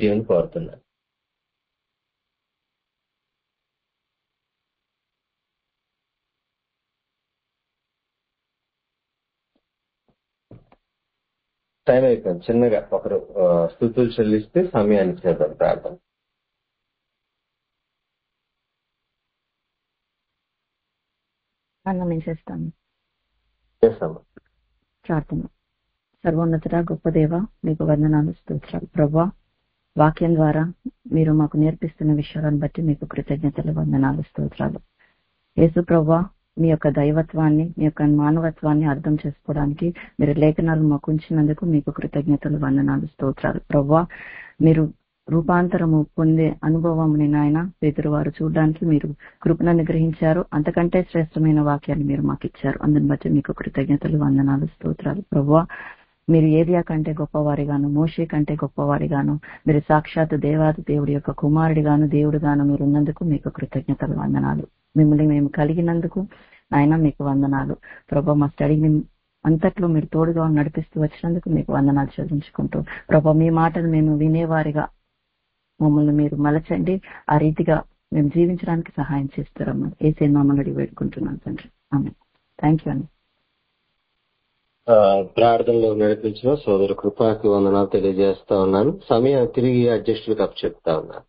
టైం అయిపోయింది చిన్నగా ఒకరు ఆ, స్తుతులు చెల్లిస్తే సమయాన్ని చేద్దాం ప్రార్థన అన్న మేము చేస్తాము చేస్తాము ప్రార్థన సర్వోన్నతుడ గొప్ప దేవ మీకు వందనాలు స్తోత్రాలు ప్రభా వాక్యం ద్వారా మీరు మాకు నేర్పిస్తున్న విషయాలను బట్టి మీకు కృతజ్ఞతలు వందనాలు స్తోత్రాలు యేసు ప్రభా మీ యొక్క దైవత్వాన్ని మీ యొక్క మానవత్వాన్ని అర్థం చేసుకోవడానికి మీరు లేఖనాలు మాకు ఉంచినందుకు మీకు కృతజ్ఞతలు వందనాలు స్తోత్రాలు ప్రభా మీరు రూపాంతరము పొందే అనుభవం నాయన పేదరు వారు చూడడానికి మీరు కృపను అనుగ్రహించారు అంతకంటే శ్రేష్టమైన వాక్యాన్ని మీరు మాకు ఇచ్చారు అందుని బట్టి మీకు కృతజ్ఞతలు వందనాలు స్తోత్రాలు ప్రభా మీరు ఏరియా కంటే గొప్పవారిగాను మోషే కంటే గొప్పవారిగాను మీరు సాక్షాత్ దేవాది దేవుడి యొక్క కుమారుడిగాను దేవుడిగాను మీరు ఉన్నందుకు మీకు కృతజ్ఞతలు వందనాలు మిమ్మల్ని మేము కలిగినందుకు ఆయన మీకు వందనాలు ప్రభా మా స్టడీని అంతట్లో మీరు తోడుగా నడిపిస్తూ వచ్చినందుకు మీకు వందనాలు చెల్లించుకుంటూ ప్రభా మీ మాటలు మేము వినేవారిగా మమ్మల్ని మీరు మలచండి ఆ రీతిగా మేము జీవించడానికి సహాయం చేస్తారమ్మా ఏసే మమ్మల్ని వేడుకుంటున్నాను తండ్రి ఆమె థ్యాంక్ యూ అండి ఆ, ప్రార్థనలో నడిపించిన సోదరు కృపాకి వందనాలు తెలియజేస్తా ఉన్నాను సమయం తిరిగి అధ్యక్షుడికి అప్ చెప్తా ఉన్నాను